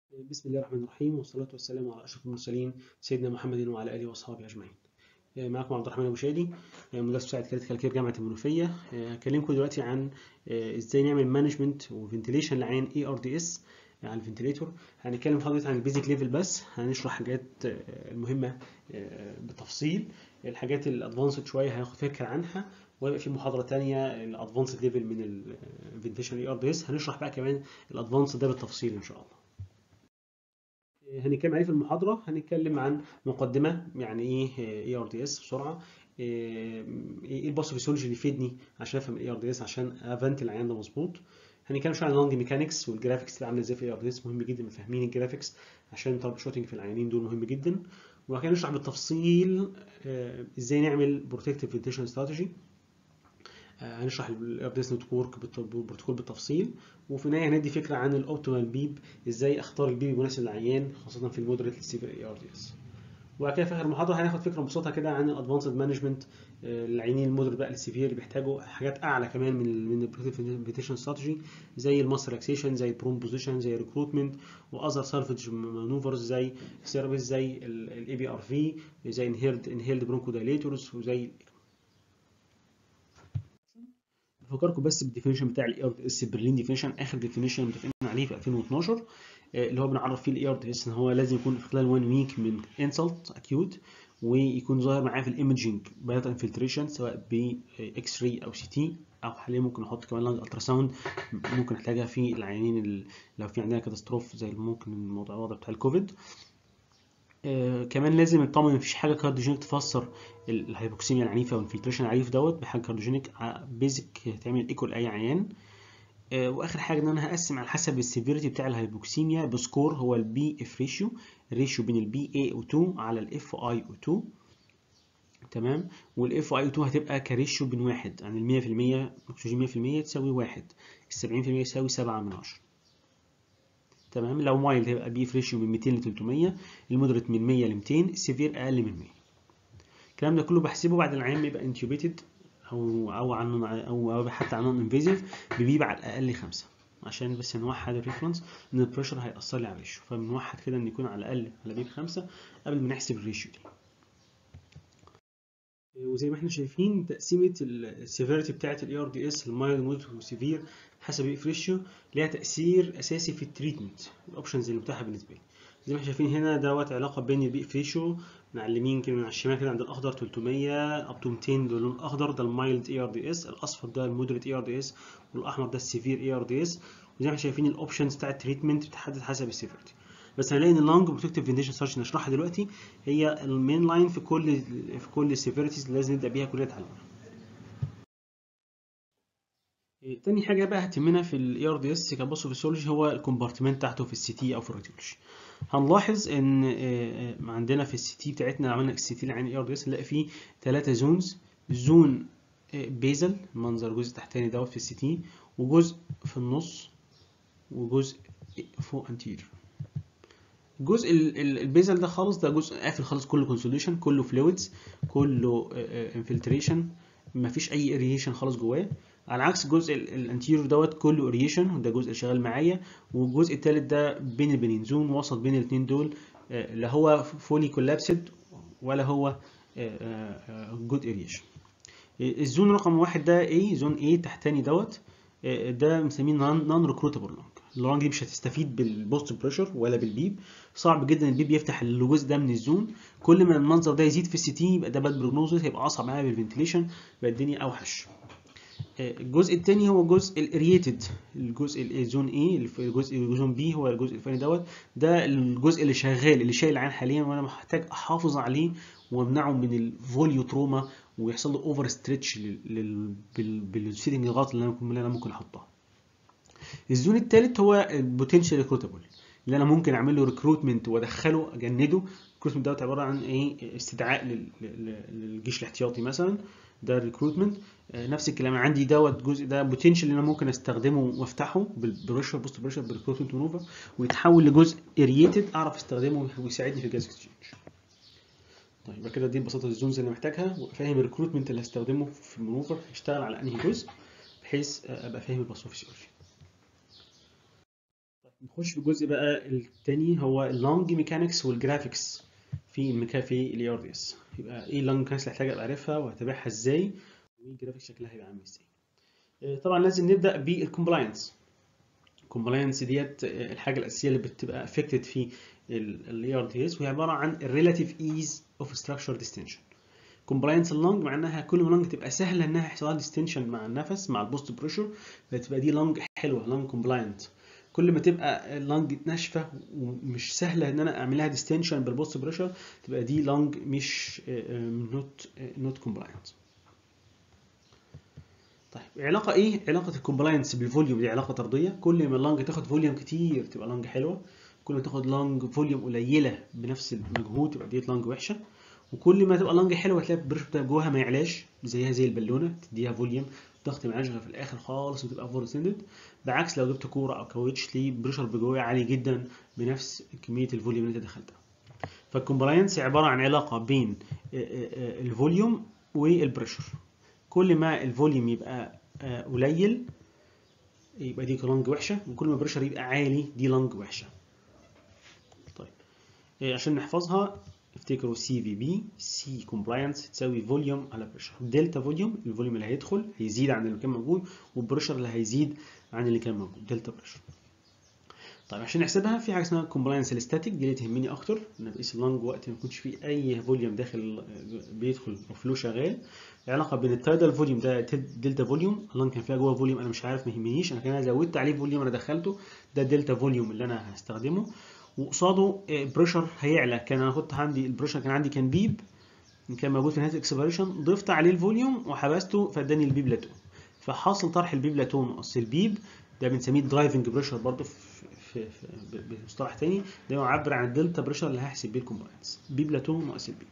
بسم الله الرحمن الرحيم والصلاة والسلام على أشرف المرسلين سيدنا محمد وعلى آله وأصحابه أجمعين. معكم عبد الرحمن أبو شادي مدرس مساعد كريتيكال كير جامعة المنوفية. هكلمكم دلوقتي عن إزاي نعمل مانجمنت وفنتيليشن لعين اي ار دي اس على الفنتيليتور. هنتكلم حضرتك عن البيزك ليفل بس هنشرح حاجات المهمة بتفصيل الحاجات الادفانسد شوية هناخد فكرة عنها ويبقى في محاضرة تانية الادفانسد ليفل من الفنتيليشن اي ار دي اس هنشرح بقى كمان الادفانسد ده بالتفصيل إن شاء الله. هنتكلم عليه في المحاضرة هنتكلم عن مقدمة يعني ايه اي ار دي اس بسرعة ايه الباثوفيسيولوجي اللي يفيدني عشان افهم الاي ار دي اس عشان افنت العيان ده مظبوط هنتكلم شويه عن اللانج ميكانكس والجرافيكس اللي عامله ازاي في الاي ار دي اس مهم جدا فاهمين الجرافيكس عشان ترابل شوتنج في العيانين دول مهم جدا وبعد كده نشرح بالتفصيل ازاي نعمل بروتكتيف فنتيشن استراتيجي هنشرح الاي ار دي اس نتورك بروتوكول بالتفصيل وفي النهايه هندي فكره عن الاوبتيمال بيب ازاي اختار البيب المناسب للعيان خاصه في المودريت للسيفير اي ار دي اس وبعد كده في اخر المحاضره هناخد فكره مبسطه كده عن الادفانسد مانجمنت للعيانين المودريت بقى للسيفير اللي بيحتاجوا حاجات اعلى كمان من من البروتكتيف استراتيجي زي الماس ريلاكسيشن زي البروم بوزيشن زي الريكروتمنت واذر سالفج مانوفرز زي سيرفيس زي الاي بي ار في زي انهيلد انهيلد برونكو دايليتورز وزي بفكركم بس بالديفينيشن بتاع الاي ار دي اس برلين ديفينيشن اخر ديفينيشن متفقين عليه في 2012 اللي هو بنعرف فيه الاي ار دي اس ان هو لازم يكون في خلال 1 ويك من انسلت اكيوت ويكون ظاهر معاه في الايمجنج بايت انفلتريشن سواء باكس راي او سي تي او حاليا ممكن نحط كمان لانج الترا ساوند ممكن نحتاجها في العيانين لو في عندنا كاتاستروف زي ممكن الموضوع الوضع بتاع الكوفيد آه كمان لازم نطمن مفيش حاجه كارديوجينيك تفسر الهايبوكسيميا العنيفه والانفلتريشن العنيف دوت بحاجه كارديوجينيك بيزك تعمل ايكو لاي عيان آه واخر حاجه ان انا هقسم على حسب السيفيريتي بتاع الهايبوكسيميا بسكور هو البي اف ريشيو الريشيو بين البي اي او 2 على الاف اي او 2 تمام والاف اي او 2 هتبقى كريشيو بين واحد يعني ال 100% اكسجين 100% تساوي واحد ال 70% يساوي 7 من 10 تمام لو مايلد هيبقى بي ريشيو من 200 ل 300 المودريت من 100 ل 200 السيفير اقل من 100 الكلام ده كله بحسبه بعد العيان ما يبقى انتوبيتد او او عن او, أو حتى عن نون انفيزيف ببيب على الاقل 5 عشان بس نوحد الريفرنس ان البريشر هيأثر لي على الريشيو فبنوحد كده ان يكون على الاقل على بيب 5 قبل ما نحسب الريشيو دي وزي ما احنا شايفين تقسيمه السيفيريتي بتاعه الاي ار دي اس المايلد مودريت والسيفير حسب الاف ريشيو ليها تاثير اساسي في التريتمنت الاوبشنز اللي متاحه بالنسبه لي زي ما احنا شايفين هنا دوت علاقه بين البي اف ريشيو من على اليمين كده من على الشمال كده عند الاخضر 300 اب تو 200 ده اللون الاخضر ده المايلد اي ار دي اس الاصفر ده المودريت اي ار دي اس والاحمر ده السيفير اي ار دي اس وزي ما احنا شايفين الاوبشنز بتاع التريتمنت بتتحدد حسب السيفيريتي بس هنلاقي ان اللانج بروتكتيف فينديشن سيرش نشرحها دلوقتي هي المين لاين في كل في كل السيفيريتيز اللي لازم نبدا بيها كلنا نتعلمها. تاني حاجه بقى هتهمنا في الاي ار دي اس كباثوفيسيولوجي هو الكومبارتمنت بتاعته في السي تي او في الراديولوجي. هنلاحظ ان عندنا في السي تي بتاعتنا عملنا السي تي لعين اي ار دي اس نلاقي فيه ثلاثه زونز زون بيزل منظر الجزء التحتاني دوت في السي تي وجزء في النص وجزء فوق انتيريور. الجزء البيزل ده خالص ده جزء قافل خالص كله كونسوليشن كله فلويدز كله انفلتريشن مفيش اي اريشن خالص جواه على عكس الجزء الانتيريور دوت كله اريشن وده الجزء اللي شغال معايا والجزء الثالث ده بين البنين زون وسط بين الاثنين دول لا هو فولي كولابسد ولا هو جود اريشن الزون رقم واحد ده ايه زون ايه تحتاني دوت ده مسميه نون ريكروتبل لونج اللونج دي مش هتستفيد بالبوست بريشر ولا بالبيب صعب جدا البيب يفتح الجزء ده من الزون كل ما المنظر ده يزيد في السي تي يبقى ده باد بروجنوزس هيبقى اصعب معايا بالفنتليشن يبقى الدنيا اوحش الجزء الثاني هو الجزء الاريتد الجزء الزون اي الجزء زون بي هو الجزء الفاني دوت ده الجزء اللي شغال اللي شايل العين حاليا وانا محتاج احافظ عليه وامنعه من الفوليو تروما ويحصل له اوفر ستريتش بالسيتنج لغايه اللي انا ممكن احطها الزون الثالث هو البوتنشال ريكروتبل اللي انا ممكن اعمل له ريكروتمنت وادخله اجنده الريكروتمنت دوت عباره عن ايه استدعاء للجيش الاحتياطي مثلا ده الريكروتمنت نفس الكلام عندي دوت جزء ده بوتنشال اللي انا ممكن استخدمه وافتحه بالبريشر بوست بريشر بالريكروتمنت مانوفر ويتحول لجزء اريتد اعرف استخدمه ويساعدني في الجاز اكسشينج طيب يبقى كده دي ببساطه الزونز اللي محتاجها وفاهم الريكروتمنت اللي هستخدمه في المانوفر هيشتغل على انهي جزء بحيث ابقى فاهم الباثوفيسيولوجي نخش في الجزء بقى التاني هو اللونج ميكانكس والجرافيكس في المكا في الاي ار دي اس يبقى ايه اللونج ميكانكس اللي هحتاج ابقى عارفها وهتابعها ازاي والجرافيكس شكلها هيبقى عامل ازاي آه، طبعا لازم نبدا بالكومبلاينس الكومبلاينس ديت آه، الحاجه الاساسيه اللي بتبقى افكتد في الاي ار دي اس وهي عباره عن الريلاتيف ايز اوف ستراكشر ديستنشن كومبلاينس اللونج معناها كل ما لونج تبقى سهله انها يحصل لها ديستنشن مع النفس مع البوست بريشر فتبقى دي لونج حلوه لونج كومبلاينت كل ما تبقى اللونج ناشفه ومش سهله ان انا اعمل لها ديستنشن بالبوست بريشر تبقى دي لونج مش نوت نوت كومبلاينت طيب علاقه ايه علاقه الكومبلاينس بالفوليوم دي علاقه طرديه كل ما اللونج تاخد فوليوم كتير تبقى لونج حلوه كل ما تاخد لونج فوليوم قليله بنفس المجهود تبقى ديت لونج وحشه وكل ما تبقى لونج حلوه تلاقي البريشر بتاع جواها ما يعلاش زيها زي البالونه تديها فوليوم ضغط ما يعلاش غير في الاخر خالص وتبقى فور سندد بعكس لو جبت كوره او كاوتش تلاقيه بريشر بجواه عالي جدا بنفس كميه الفوليوم اللي انت دخلتها فالكومبلاينس عباره عن علاقه بين الفوليوم والبريشر كل ما الفوليوم يبقى قليل يبقى دي لونج وحشه وكل ما البريشر يبقى عالي دي لونج وحشه طيب عشان نحفظها افتكروا سي في بي سي كومبلاينس تساوي فوليوم على بريشر دلتا فوليوم الفوليوم اللي هيدخل هيزيد عن اللي كان موجود والبريشر اللي هيزيد عن اللي كان موجود دلتا بريشر طيب عشان نحسبها في حاجه اسمها كومبلاينس الاستاتيك دي اللي تهمني اكتر ان بقيس اللونج وقت ما يكونش فيه اي فوليوم داخل بيدخل وفلو شغال العلاقه بين التايدال فوليوم ده دلتا فوليوم اللونج كان فيها جوه فوليوم انا مش عارف ما يهمنيش انا كده زودت عليه فوليوم انا دخلته ده دلتا فوليوم اللي انا هستخدمه وقصاده بريشر هيعلى كان انا كنت عندي البريشر كان عندي كان بيب كان موجود في نهايه الاكسبريشن ضفت عليه الفوليوم وحبسته فاداني البيب لاتون فحاصل طرح البيب لاتون ناقص البيب ده بنسميه درايفنج بريشر برضه في في, في بمصطلح تاني ده يعبر عن الدلتا بريشر اللي هحسب بيه الكومبلاينس بيب لاتون ناقص البيب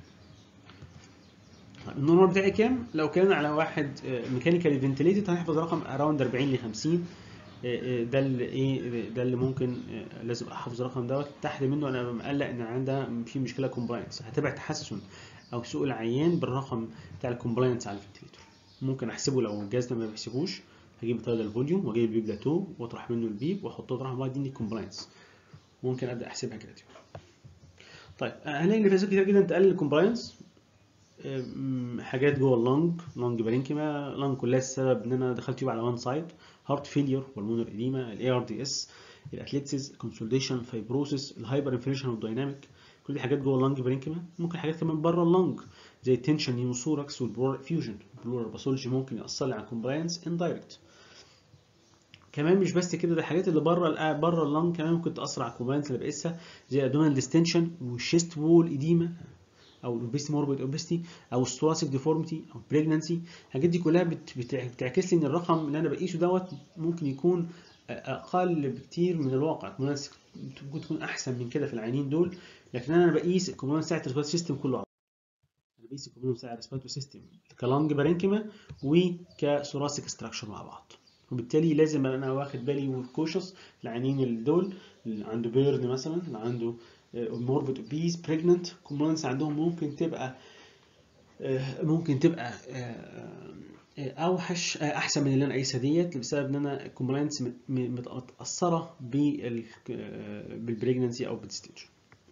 النورمال بتاعي كام؟ لو كان على واحد ميكانيكالي فنتليتد هنحفظ رقم اراوند 40 ل 50 ده اللي ايه ده اللي ممكن لازم احفظ الرقم دوت تحت منه انا مقلق ان عندها في مشكله كومبلاينس هتابع تحسن او سوق العيان بالرقم بتاع الكومبلاينس على الفنتليتور ممكن احسبه لو الجهاز ده ما بيحسبوش هجيب تايل الفوليوم واجيب البيب بلاتو واطرح منه البيب واحطه اطرح بقى يديني الكومبلاينس ممكن ابدا احسبها كده طيب هنلاقي ان في كتير جدا تقلل الكومبلاينس حاجات جوه اللونج لونج بارينكيما اللونج كلها السبب ان انا دخلت يبقى على وان سايد هارت فيلير والمونر اديما الاي ار دي اس الاتليتسز الكونسوليديشن فايبروسيس الهايبر انفليشن والدايناميك كل دي حاجات جوه اللونج بارينكيما ممكن حاجات كمان بره اللونج زي التنشن نيموثوركس والبلورال فيوجن البلورال باثولوجي ممكن ياثر لي على الكومبلاينس اندايركت كمان مش بس كده ده الحاجات اللي بره بره اللونج كمان ممكن تاثر على الكومبلاينس اللي بقيسها زي ادونال ديستنشن والشيست وول اديما او الاوبستي موربيد اوبستي او الثوراسيك ديفورميتي او بريجنانسي الحاجات دي كلها بتعكس لي ان الرقم اللي انا بقيسه دوت ممكن يكون اقل بكتير من الواقع ممكن تكون احسن من كده في العينين دول لكن انا بقيس الكومبوننت بتاع الريسبيراتوري سيستم كله انا بقيس الكومبوننت بتاع الريسبيراتوري سيستم كلانج بارينكيما وكثوراسيك ستراكشر مع بعض وبالتالي لازم انا واخد بالي وكوشس العينين دول اللي عنده بيرن مثلا اللي عنده موربيد اوبيز بريجننت كومبوننتس عندهم ممكن تبقى ممكن تبقى اوحش احسن من اللي انا قايسها ديت بسبب ان انا الكومبوننتس متاثره بالبريجننسي او بالديستنشن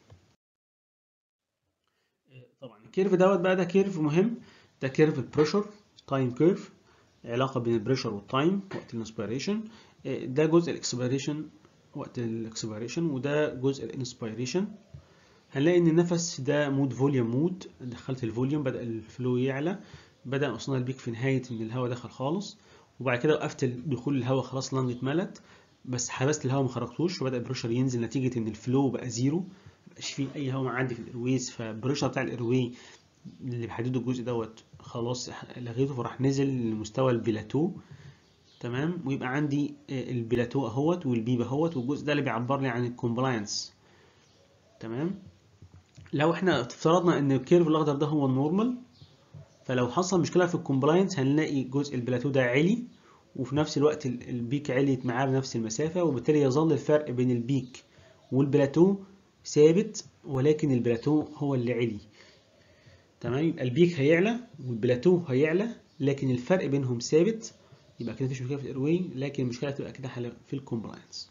طبعا الكيرف دوت بقى ده كيرف مهم ده كيرف البريشر تايم كيرف علاقه بين البريشر والتايم وقت الانسبيريشن ده جزء الاكسبيريشن وقت الاكسبيريشن وده جزء الانسبيريشن هنلاقي ان النفس ده مود فوليوم مود دخلت الفوليوم بدا الفلو يعلى بدا وصلنا البيك في نهايه ان الهواء دخل خالص وبعد كده وقفت دخول الهواء خلاص لانج اتملت بس حبست الهواء ما خرجتوش فبدا البريشر ينزل نتيجه ان الفلو بقى زيرو مبقاش فيه اي هواء معدي في الايرويز فالبريشر بتاع الايروي اللي بيحدده الجزء دوت خلاص لغيته فراح نزل لمستوى البلاتو تمام ويبقى عندي البلاتو اهوت والبيب اهوت والجزء ده اللي بيعبر لي عن الكومبلاينس تمام لو احنا افترضنا ان الكيرف الاخضر ده هو النورمال فلو حصل مشكله في الكومبلاينس هنلاقي جزء البلاتو ده عالي وفي نفس الوقت البيك عليت معاه بنفس المسافه وبالتالي يظل الفرق بين البيك والبلاتو ثابت ولكن البلاتو هو اللي علي تمام يبقى البيك هيعلى والبلاتو هيعلى لكن الفرق بينهم ثابت يبقى كده مفيش مشكله في الايروي لكن المشكله هتبقى كده في الكومبلاينس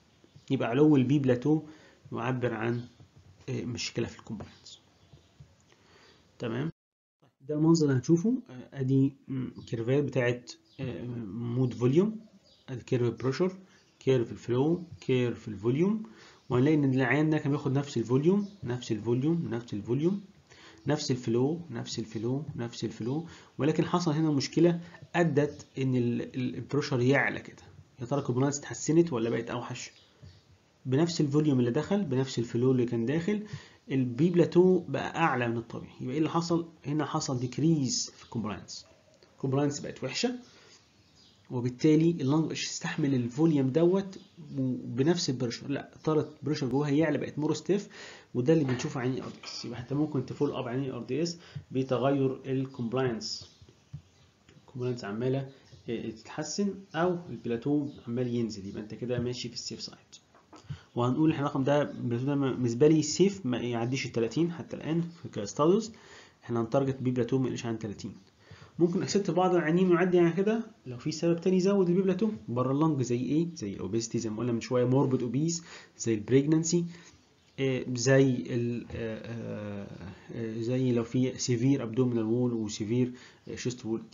يبقى علو البي بلاتو يعبر عن آه، مشكله في الكومبلاينس تمام ده المنظر اللي هنشوفه آه، ادي م، كيرفات بتاعت آه، مود فوليوم ادي كيرف بريشر كيرف الفلو كيرف الفوليوم وهنلاقي ان العيان ده كان بياخد نفس الفوليوم نفس الفوليوم نفس الفوليوم نفس الفلو نفس الفلو نفس الفلو ولكن حصل هنا مشكله ادت ان ال- ال- البريشر يعلى كده يا ترى الكومبلاينس اتحسنت ولا بقت اوحش بنفس الفوليوم اللي دخل بنفس الفلو اللي كان داخل البي بلاتو بقى اعلى من الطبيعي يبقى ايه اللي حصل هنا حصل ديكريز في الكومبلاينس الكومبلاينس بقت وحشه وبالتالي اللنج مش تستحمل الفوليوم دوت بنفس البريشر لا اضطرت البريشر جواها يعلى بقت مور ستيف وده اللي بنشوفه عيني ار دي اس يبقى انت ممكن تفول اب عيني ار دي اس بتغير الكومبلاينس الكومبلاينس عماله اه، تتحسن او البلاتو عمال ينزل يبقى انت كده ماشي في السيف سايد وهنقول احنا الرقم ده البلاتو ده بالنسبه لي سيف ما يعديش ال 30 حتى الان في كاستادوس احنا هنتارجت بي بلاتو ما يقلش عن 30 ممكن اكسبت بعض العيانين يعدي عن كده لو في سبب تاني يزود البي بلاتو بره اللنج زي ايه زي الاوبيستي زي ما قلنا من شويه موربid اوبيس زي البريجنانسي زي ال آه، آه، آه، زي لو في سيفير ابدومينال وول وسيفير شيست وول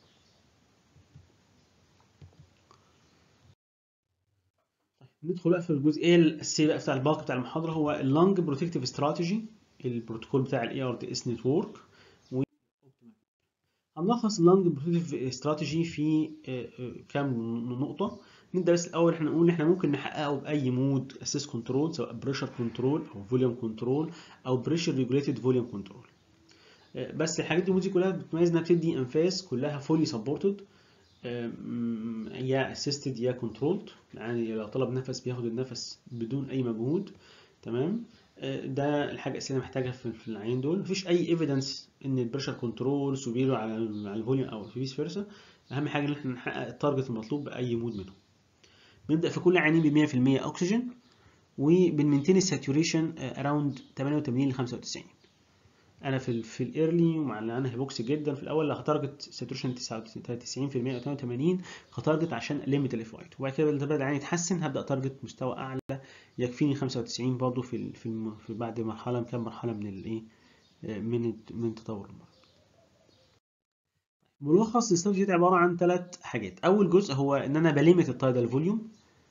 ندخل بقى في الجزئيه الاساسيه بقى بتاع الباقي بتاع المحاضره هو اللنج بروتكتيف استراتيجي البروتوكول بتاع الاي ار تي اس نتورك هنلخص اللانج بروتكتيف استراتيجي في آه، آه، كام نقطة نبدأ بس الأول احنا نقول احنا ممكن نحققه بأي مود اسيس كنترول سواء بريشر كنترول أو فوليوم كنترول أو بريشر ريجوليتد فوليوم كنترول بس الحاجات دي دي كلها بتميز انها بتدي انفاس كلها فولي سبورتد يا اسيستد يا كنترولد يعني لو طلب نفس بياخد النفس بدون اي مجهود تمام آه، ده الحاجه الاساسيه اللي محتاجها في في العين دول مفيش اي ايفيدنس ان البريشر كنترول سوبيرو على ال- على الفوليوم او فيس فيرسا اهم حاجه ان احنا نحقق التارجت المطلوب باي مود منهم بنبدا في كل عينين ب 100% اكسجين وبنمنتين الساتوريشن اراوند 88 ل 95 انا في ال في الايرلي ومع ان انا هيبوكسي جدا في الاول هتارجت ساتوريشن 90% او 88 هتارجت عشان ليميت الاف اي وبعد كده لما العين يتحسن هبدا تارجت مستوى اعلى يكفيني 95 برضه في ال- في, الم- في بعد مرحله كام مرحله من الايه من الت- من تطور المرض ملخص الاستراتيجي دي عباره عن ثلاث حاجات اول جزء هو ان انا بليمت التايدال فوليوم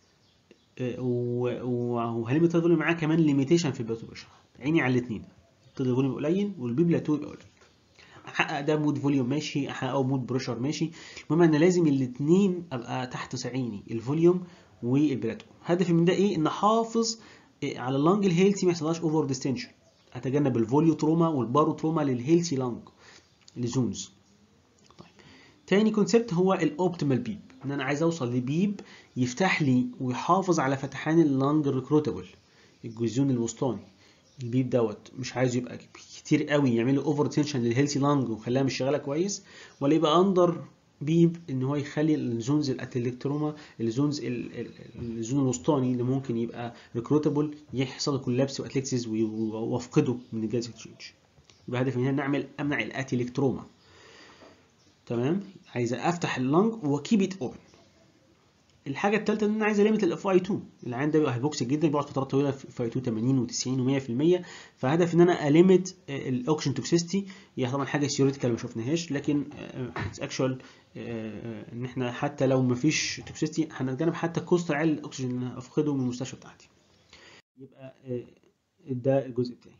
وهليمت التايدال فوليوم معاه كمان ليميتيشن في البلاتو بريشر عيني على الاثنين التايدال فوليوم قليل والبي بلاتو يبقى قليل احقق ده مود فوليوم ماشي احققه مود بريشر ماشي المهم ان لازم الاثنين ابقى تحت عيني الفوليوم والبلاتو هدفي من ده ايه ان احافظ إيه، على اللانج الهيلثي ما يحصلهاش اوفر ديستنشن اتجنب الفوليو تروما والبارو تروما للهيلثي لانج الزونز طيب تاني كونسبت هو الاوبتيمال بيب ان انا عايز اوصل لبيب يفتح لي ويحافظ على فتحان اللانج الريكروتابل الجزيون الوسطاني البيب دوت مش عايزه يبقى كتير قوي يعمل له اوفر تنشن للهيلثي لانج ويخليها مش شغاله كويس ولا يبقى اندر بيب ان هو يخلي الزونز الاتلكتروما الزونز ال- ال- الزون الوسطاني اللي ممكن يبقى ريكروتابل يحصل له كولابس واتلكسيس وافقده من الجهاز اكسشينج يبقى هدفي من هنا نعمل امنع الاتلكتروما تمام عايز افتح اللنج واكيب ات اوبن الحاجه الثالثه ان انا عايز اليمت الاف اي 2 العيان ده بيبقى هيبوكسي جدا بيقعد فترات طويله في اي 2 80 و90 و100% فهدف ان انا اليمت الاوكسجين توكسيستي هي طبعا حاجه ثيوريتيكال ما شفناهاش لكن اتس اكشوال ان احنا حتى لو ما فيش توكسيستي هنتجنب حتى كوست عالي الاكسجين اللي افقده من المستشفى بتاعتي يبقى آه، ده الجزء بتاعي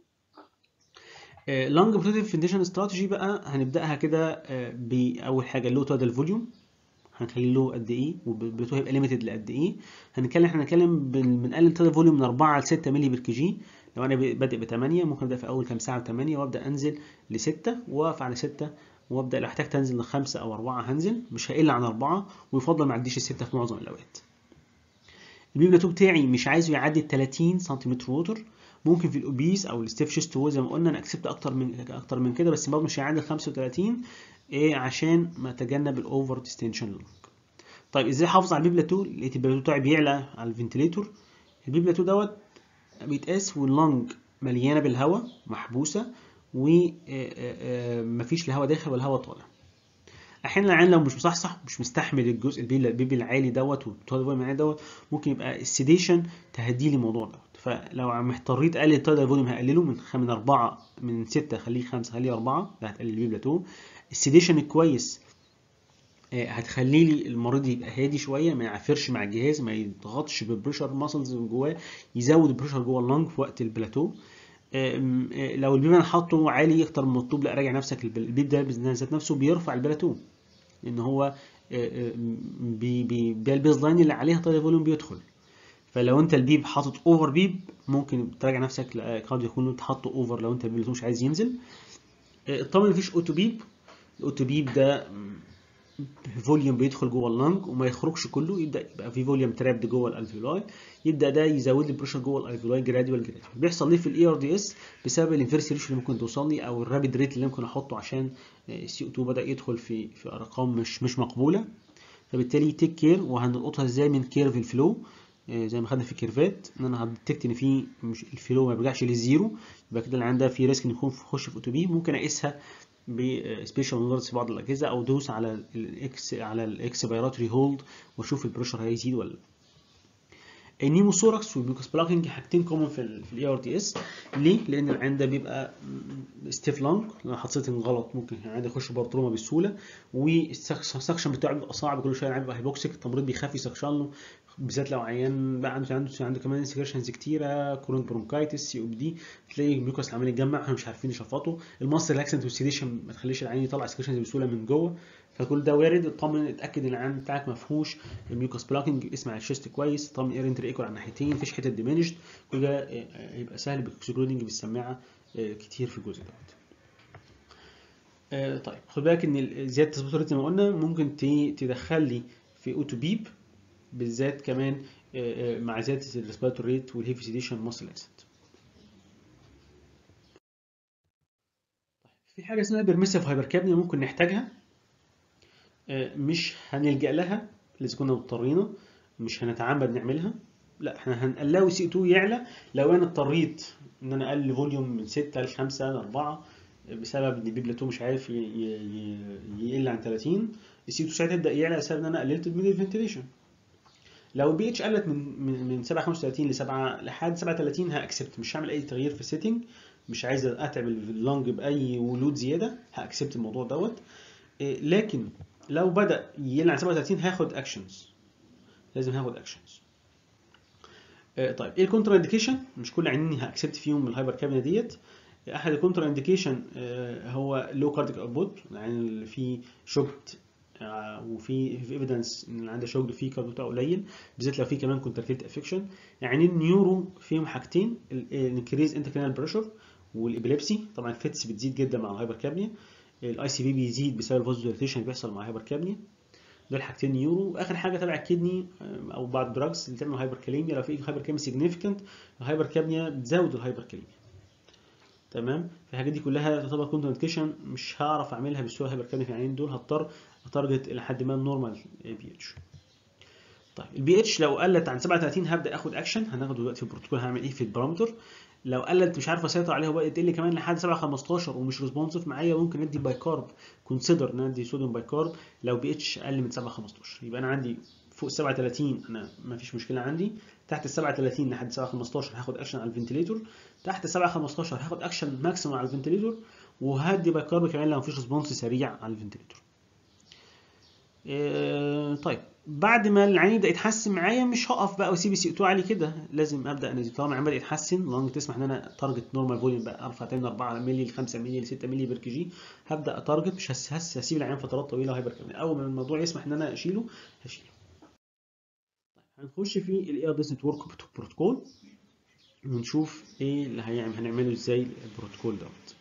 لونج بروتكتيف فينديشن استراتيجي بقى هنبداها كده آه، باول حاجه اللو تودال فوليوم هنخلي له قد ايه وبلوتو هيبقى ليميتد لقد ايه هنتكلم احنا هنتكلم بال- بنقلل تودال فوليوم من 4 ل 6 مللي بير كي جي لو انا بادئ ب 8 ممكن ابدا في اول كام ساعه ب 8 وابدا انزل ل 6 واقف على 6 وابدا لو احتجت انزل لخمسه او اربعه هنزل مش هقل عن اربعه ويفضل ما اعديش السته في معظم الاوقات البيبلاتو بتاعي مش عايزه يعدي ال 30 سنتيمتر ووتر ممكن في الاوبيس او الستيف شيست وول زي ما قلنا انا اكسبت اكتر من اكتر من كده بس برضه مش هيعدي ال 35 ايه عشان ما اتجنب الاوفر ديستنشن طيب ازاي احافظ على البيبلاتو لقيت البيبلاتو بتاعي بيعلى على الفنتليتور البيبلاتو دوت بيتقاس واللنج مليانه بالهواء محبوسه ومفيش لا هواء داخل ولا هواء طالع احيانا العيان لو مش مصحصح مش مستحمل الجزء البيبي البيبي العالي دوت والتايد فوليوم العالي دوت ممكن يبقى السيديشن تهدي لي الموضوع دوت فلو عم اضطريت اقلل التايد فوليوم هقلله من خ- من 4 من 6 خليه 5 خليه 4 ده هتقلل البيبي بلاتو السيديشن الكويس آه، هتخلي لي المريض يبقى هادي شويه ما يعافرش مع الجهاز ما يضغطش بالبريشر ماسلز من جواه يزود البريشر جوه اللنج في وقت البلاتو آم، آه، لو البيب انا حاطه عالي اكتر من المطلوب لا راجع نفسك الب- البيب ده ذات نفسه بيرفع البلاتو لان هو آه، آه، بي بي ده البيز لاين اللي عليها طيب فوليوم بيدخل فلو انت البيب حاطط اوفر بيب ممكن تراجع نفسك لا، قد يكون انت حاطه اوفر لو انت البيب مش عايز ينزل آه، طبعا مفيش اوتو بيب الاوتو بيب ده فوليوم بيدخل جوه اللنج وما يخرجش كله يبدا يبقى في فوليوم ترابد جوه الالفيولاي يبدا ده يزود لي البريشر جوه الالفيولاي جراديوال جراديوال بيحصل ليه في الاي ار دي اس بسبب الانفيرس ريشيو اللي ممكن توصل لي او الرابيد ريت اللي ممكن احطه عشان السي او 2 بدا يدخل في في ارقام مش مش مقبوله فبالتالي تيك كير وهنلقطها ازاي من كيرف الفلو آه، زي ما خدنا في الكيرفات ان انا هديتكت ان في مش الفلو ما بيرجعش للزيرو يبقى كده اللي عندها في ريسك ان يكون يخش في اوتو بي ممكن اقيسها بسبيشال نودز في بعض الاجهزه او دوس على الاكس على الاكسبيراتوري هولد واشوف البريشر هيزيد ولا لا النيموثوركس والميوكس بلاكنج حاجتين كومن في ال في الاي ار تي اس ليه؟ لان العين ده بيبقى ستيف لانج لو حطيت غلط ممكن العين ده يخش بارتروما بسهوله والسكشن بتاعه بيبقى صعب كل شويه العين بيبقى هيبوكسيك التمريض بيخاف يسكشن له بالذات لو عيان بقى عنده عنده عنده كمان سكريشنز كتيره كورون برونكايتس سي او بي دي تلاقي الميوكس عمال يتجمع احنا مش عارفين نشفطه الماستر لاكسنت والسيديشن ما تخليش العين يطلع سكريشنز بسهوله من جوه فكل ده وارد اطمن اتاكد ان العين بتاعك ما فيهوش الميوكس بلاكنج اسمع الشيست كويس طمن اير انتر ايكول على الناحيتين مفيش حته ديمينشد كل ده آه، هيبقى سهل بالاكسكلودنج بالسماعه آه، كتير في الجزء دوت آه، طيب خد بالك ان ال- زياده تثبيت الريتم زي ما قلنا ممكن ت- تدخل لي في اوتو بيب بالذات كمان آه، آه، مع زياده الريسبيراتوري ريت والهيفي سيديشن ماسل اكسنت في حاجه اسمها بيرميسيف هايبركابنيا ممكن نحتاجها آه، مش هنلجأ لها اذا كنا مضطرين مش هنتعمد نعملها لا احنا هنقلل سي 2 يعلى لو انا اضطريت ان انا اقلل فوليوم من 6 ل 5 ل 4 بسبب ان البي بلاتو مش عارف ي- ي- ي- يقل عن 30 السي 2 ساعتها يبدا يعلى بسبب ان انا قللت الميدل فنتيليشن لو البي اتش قلت من من من 7 35 ل 7 لحد 37 هاكسبت مش هعمل اي تغيير في السيتنج مش عايز اتعب اللنج باي ولود زياده هاكسبت الموضوع دوت إيه، لكن لو بدا يقل عن 37 هاخد اكشنز لازم هاخد اكشنز طيب ايه الكونترا انديكيشن مش كل عينين هاكسبت فيهم الهايبر كابينه ديت احد الكونترا انديكيشن هو لو كارديك اوتبوت يعني اللي فيه شوكت وفي في ايفيدنس ان اللي عنده شوك فيه كارد بتاعه قليل بالذات لو في كمان كونتراكتيل افكشن يعني النيورو فيهم حاجتين الانكريز انتركرينال بريشر والابيليبسي طبعا الفيتس بتزيد جدا مع الهايبر كابنيا الاي سي بي بيزيد بسبب الفوزوليتيشن اللي بيحصل مع الهايبر كابنيا دول حاجتين نيورو واخر حاجه تبع الكدني آه، او بعض الدراجز اللي تعمل هايبر كاليميا لو في هايبر كاليميا سيجنيفيكانت الهايبر كابنيا بتزود الهايبر كاليميا تمام فالحاجات دي كلها تعتبر كونترانديكيشن مش هعرف اعملها بسهوله هايبر كاليميا في العينين دول هضطر اتارجت الى حد ما النورمال بي اتش طيب البي اتش لو قلت عن 37 هبدا اخد اكشن هناخده دلوقتي في البروتوكول هعمل ايه في البارامتر لو قلت مش عارف اسيطر عليها وبقت تقل كمان لحد 7 15 ومش ريسبونسيف معايا ممكن ادي باي كارب كونسيدر ان أنا ادي صوديوم باي كارب لو بي اتش اقل من 7 15 يبقى انا عندي فوق 37 انا ما فيش مشكله عندي تحت ال 37 لحد 7 15 هاخد اكشن على الفنتليتور تحت 7 15 هاخد اكشن ماكسيمم على الفنتليتور وهدي باي كارب كمان لو مفيش ريسبونس سريع على الفنتليتور إيه، طيب بعد ما العين يبدا يتحسن معايا مش هقف بقى واسيب السي 2 عالي كده لازم ابدا انزل طالما العين بدا يتحسن لانج تسمح ان انا تارجت نورمال فوليوم بقى ارفع تاني 4 مللي ل 5 مللي ل 6 مللي بير كي جي هبدا اتارجت مش هس هس هسيب العين فترات طويله وهيبر كمان اول ما الموضوع يسمح ان انا اشيله هشيله طيب هنخش في الاي ار ديس نتورك بروتوكول ونشوف ايه اللي هيعمل هنعمله ازاي البروتوكول دوت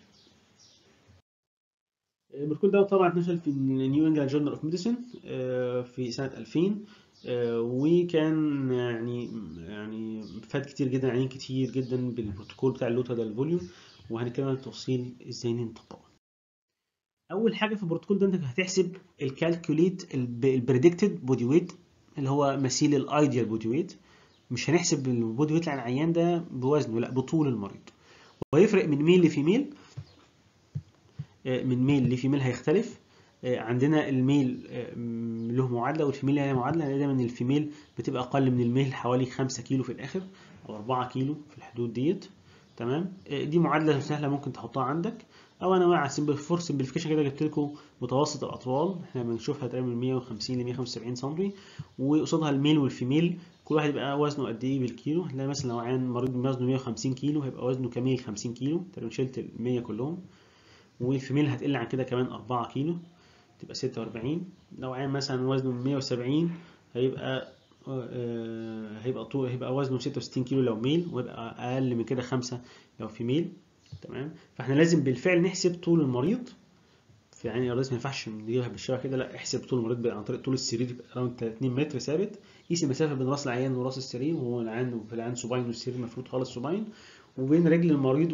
البروتوكول ده طبعا اتنشر في النيو انجلاند جورنال اوف ميديسن في سنه 2000 آه، وكان يعني يعني فاد كتير جدا عينين كتير جدا بالبروتوكول بتاع اللوتا ده الفوليوم وهنتكلم عن التفصيل ازاي نطبقه اول حاجه في البروتوكول ده انت هتحسب الكالكوليت البريدكتد بودي ويت اللي هو مثيل الايديال بودي ويت مش هنحسب البودي ويت على العيان ده بوزنه لا بطول المريض ويفرق من ميل لفيميل آه، من ميل لفيميل هيختلف آه، عندنا الميل آه، م- له معادله والفيميل لها معادله هنلاقي دايما الفيميل بتبقى اقل من الميل حوالي 5 كيلو في الاخر او 4 كيلو في الحدود ديت تمام آه، دي معادله سهله ممكن تحطها عندك او انا مع فور سمبليفيكيشن كده جبت لكم متوسط الاطوال احنا بنشوفها تقريبا من 150 ل 175 سم وقصادها الميل والفيميل كل واحد يبقى وزنه قد ايه بالكيلو هنلاقي مثلا لو عيان مريض وزنه 150 كيلو هيبقى وزنه كميل 50 كيلو تقريبا شلت ال 100 كلهم والفيميل هتقل عن كده كمان 4 كيلو تبقى 46 لو عيان مثلا وزنه 170 هيبقى آه، هيبقى طول هيبقى وزنه 66 كيلو لو ميل ويبقى اقل من كده 5 لو فيميل تمام فاحنا لازم بالفعل نحسب طول المريض في يعني الرئيس ما ينفعش نجيبها بالشبه كده لا احسب طول المريض عن طريق طول السرير يبقى اراوند 2 متر ثابت قيس المسافه بين راس العيان وراس السرير وهو العيان وفي العيان صباين والسرير المفروض خالص صباين وبين رجل المريض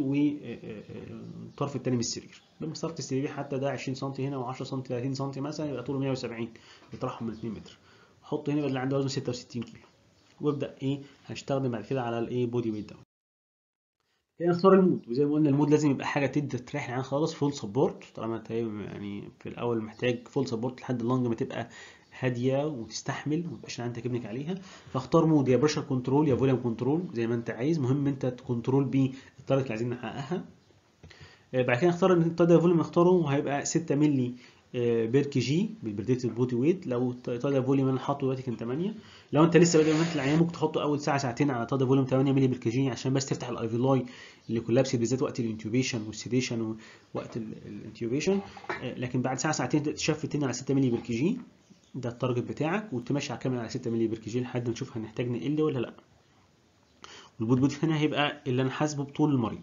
والطرف الثاني من السرير بمسطره السرير حتى ده 20 سم هنا و10 سم 30 سم مثلا يبقى طوله 170 يطرحهم من 2 متر حط هنا يبقى اللي عنده وزنه 66 كيلو وابدا ايه هنستخدم بعد كده على الايه بودي ويت داون يعني نختار المود وزي ما قلنا المود لازم يبقى حاجه تدي تريح العين خالص فول سبورت طالما انت يعني في الاول محتاج فول سبورت لحد اللنج ما تبقى هاديه وتستحمل وما يبقاش العين تكبنك عليها فاختار مود يا بريشر كنترول يا فوليوم كنترول زي ما انت عايز مهم انت تكنترول بيه الطريقه اللي عايزين نحققها آه، بعد كده نختار الطريقه الفوليوم نختاره وهيبقى 6 مللي بير كي جي بالبريدكتد بودي ويت لو طاده فوليوم انا حاطه دلوقتي كان 8 لو انت لسه بادئ مثل العيان ممكن تحطه اول ساعه ساعتين على طاده فوليوم 8 مللي بير كي جي عشان بس تفتح الايفيلاي اللي كولابس بالذات وقت الانتيوبيشن والسيديشن ووقت الانتيوبيشن لكن بعد ساعه ساعتين تشفت تاني على 6 مللي بير كي جي ده التارجت بتاعك وتمشي على كامل على 6 مللي بير كي جي لحد ما نشوف هنحتاج نقل ولا لا والبود بود هنا هيبقى اللي انا حاسبه بطول المريض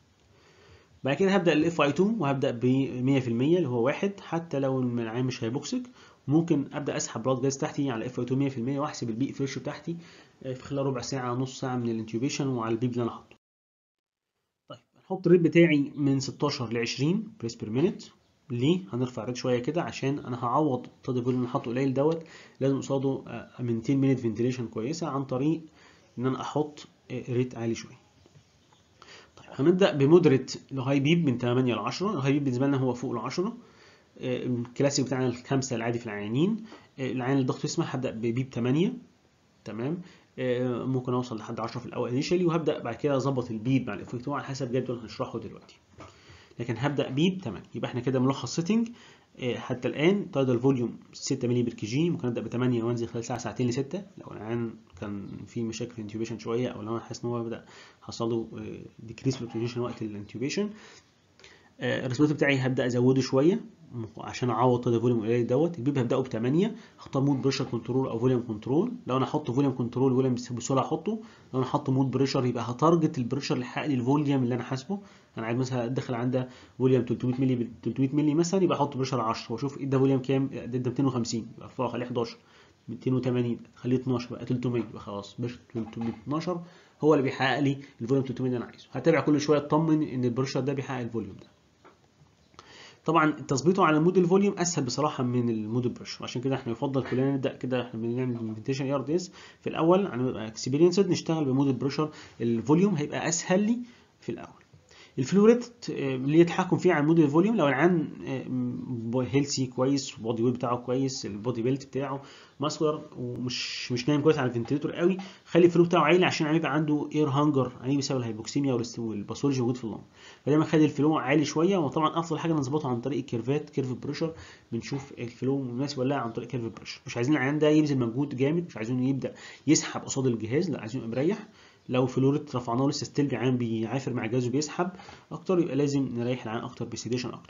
بعد كده هبدا الاف اي 2 وهبدا ب 100% اللي هو واحد حتى لو العين مش هيبوكسك ممكن ابدا اسحب بلاد جاز تحتي على اف اي 2 100% واحسب البي فريش بتاعتي في خلال ربع ساعه نص ساعه من الانتيوبيشن وعلى البيب اللي انا حاطه طيب هنحط الريت بتاعي من 16 ل 20 بريس بير مينيت ليه هنرفع الريت شويه كده عشان انا هعوض الطاقه اللي انا حاطه قليل دوت لازم قصاده 200 مينيت فنتيليشن كويسه عن طريق ان انا احط ريت عالي شويه طيب هنبدا بمودريت لهاي بيب من 8 ل 10 الهاي بيب بالنسبه لنا هو فوق ال 10 الكلاسيك بتاعنا الخمسه العادي في العيانين العيان الضغط يسمح هبدا ببيب 8 تمام ممكن اوصل لحد 10 في الاول انيشالي وهبدا بعد كده اظبط البيب مع الافكت على حسب جدول هنشرحه دلوقتي لكن هبدا بيب 8 يبقى احنا كده ملخص سيتنج حتى الان تايدال فوليوم 6 مللي بير كي جي ممكن ابدا ب 8 وانزل خلال ساعه ساعتين ل 6 لو العيان كان في مشاكل في الانتيوبيشن شويه او لو انا حاسس ان هو بدا حصل له ديكريس في الاكسجين وقت الانتيوبيشن الريسبيرتور بتاعي هبدا ازوده شويه عشان اعوض تايدال فوليوم قليل دوت البيب هبداه ب 8 اختار مود بريشر كنترول او فوليوم كنترول لو انا احط فوليوم كنترول فوليوم بسهوله احطه لو انا احط مود بريشر يبقى هتارجت البريشر اللي يحقق لي الفوليوم اللي انا حاسبه انا عايز مثلا ادخل عندها فوليوم 300 مللي 300 مللي مثلا يبقى احط بريشر 10 واشوف ادى فوليوم كام ادى 250 يبقى ارفعه خليه 11 280 خليه 12 بقى 300 يبقى خلاص بريشر 312 هو اللي بيحقق لي الفوليوم 300 اللي انا عايزه هتابع كل شويه اطمن ان البريشر ده بيحقق الفوليوم ده طبعا تظبيطه على المود الفوليوم اسهل بصراحه من المود البريشر عشان كده احنا يفضل كلنا نبدا كده احنا بنعمل امبلمنتيشن اي ار دي اس في الاول هنبقى اكسبيرينسد نشتغل بمود البريشر الفوليوم هيبقى اسهل لي في الاول الفلوريت اللي يتحكم فيه على مود الفوليوم لو العيان هيلسي كويس البودي ويت بتاعه كويس البودي بيلت بتاعه ماسكولار ومش مش نايم كويس على الفنتليتور قوي خلي الفلو بتاعه عالي عشان يبقى عنده اير هانجر يعني بسبب الهيبوكسيميا والباثولوجي موجود في اللنج فدايما خلي الفلو عالي شويه وطبعا افضل حاجه نظبطه عن طريق الكيرفات كيرف بريشر بنشوف الفلو مناسب ولا لا عن طريق كيرف بريشر مش عايزين العيان ده يبذل مجهود جامد مش عايزينه يبدا يسحب قصاد الجهاز لا عايزينه مريح لو فلوريت رفعناه لسه ستيل العيان بيعافر مع الجهاز وبيسحب اكتر يبقى لازم نريح العيان اكتر بسيديشن اكتر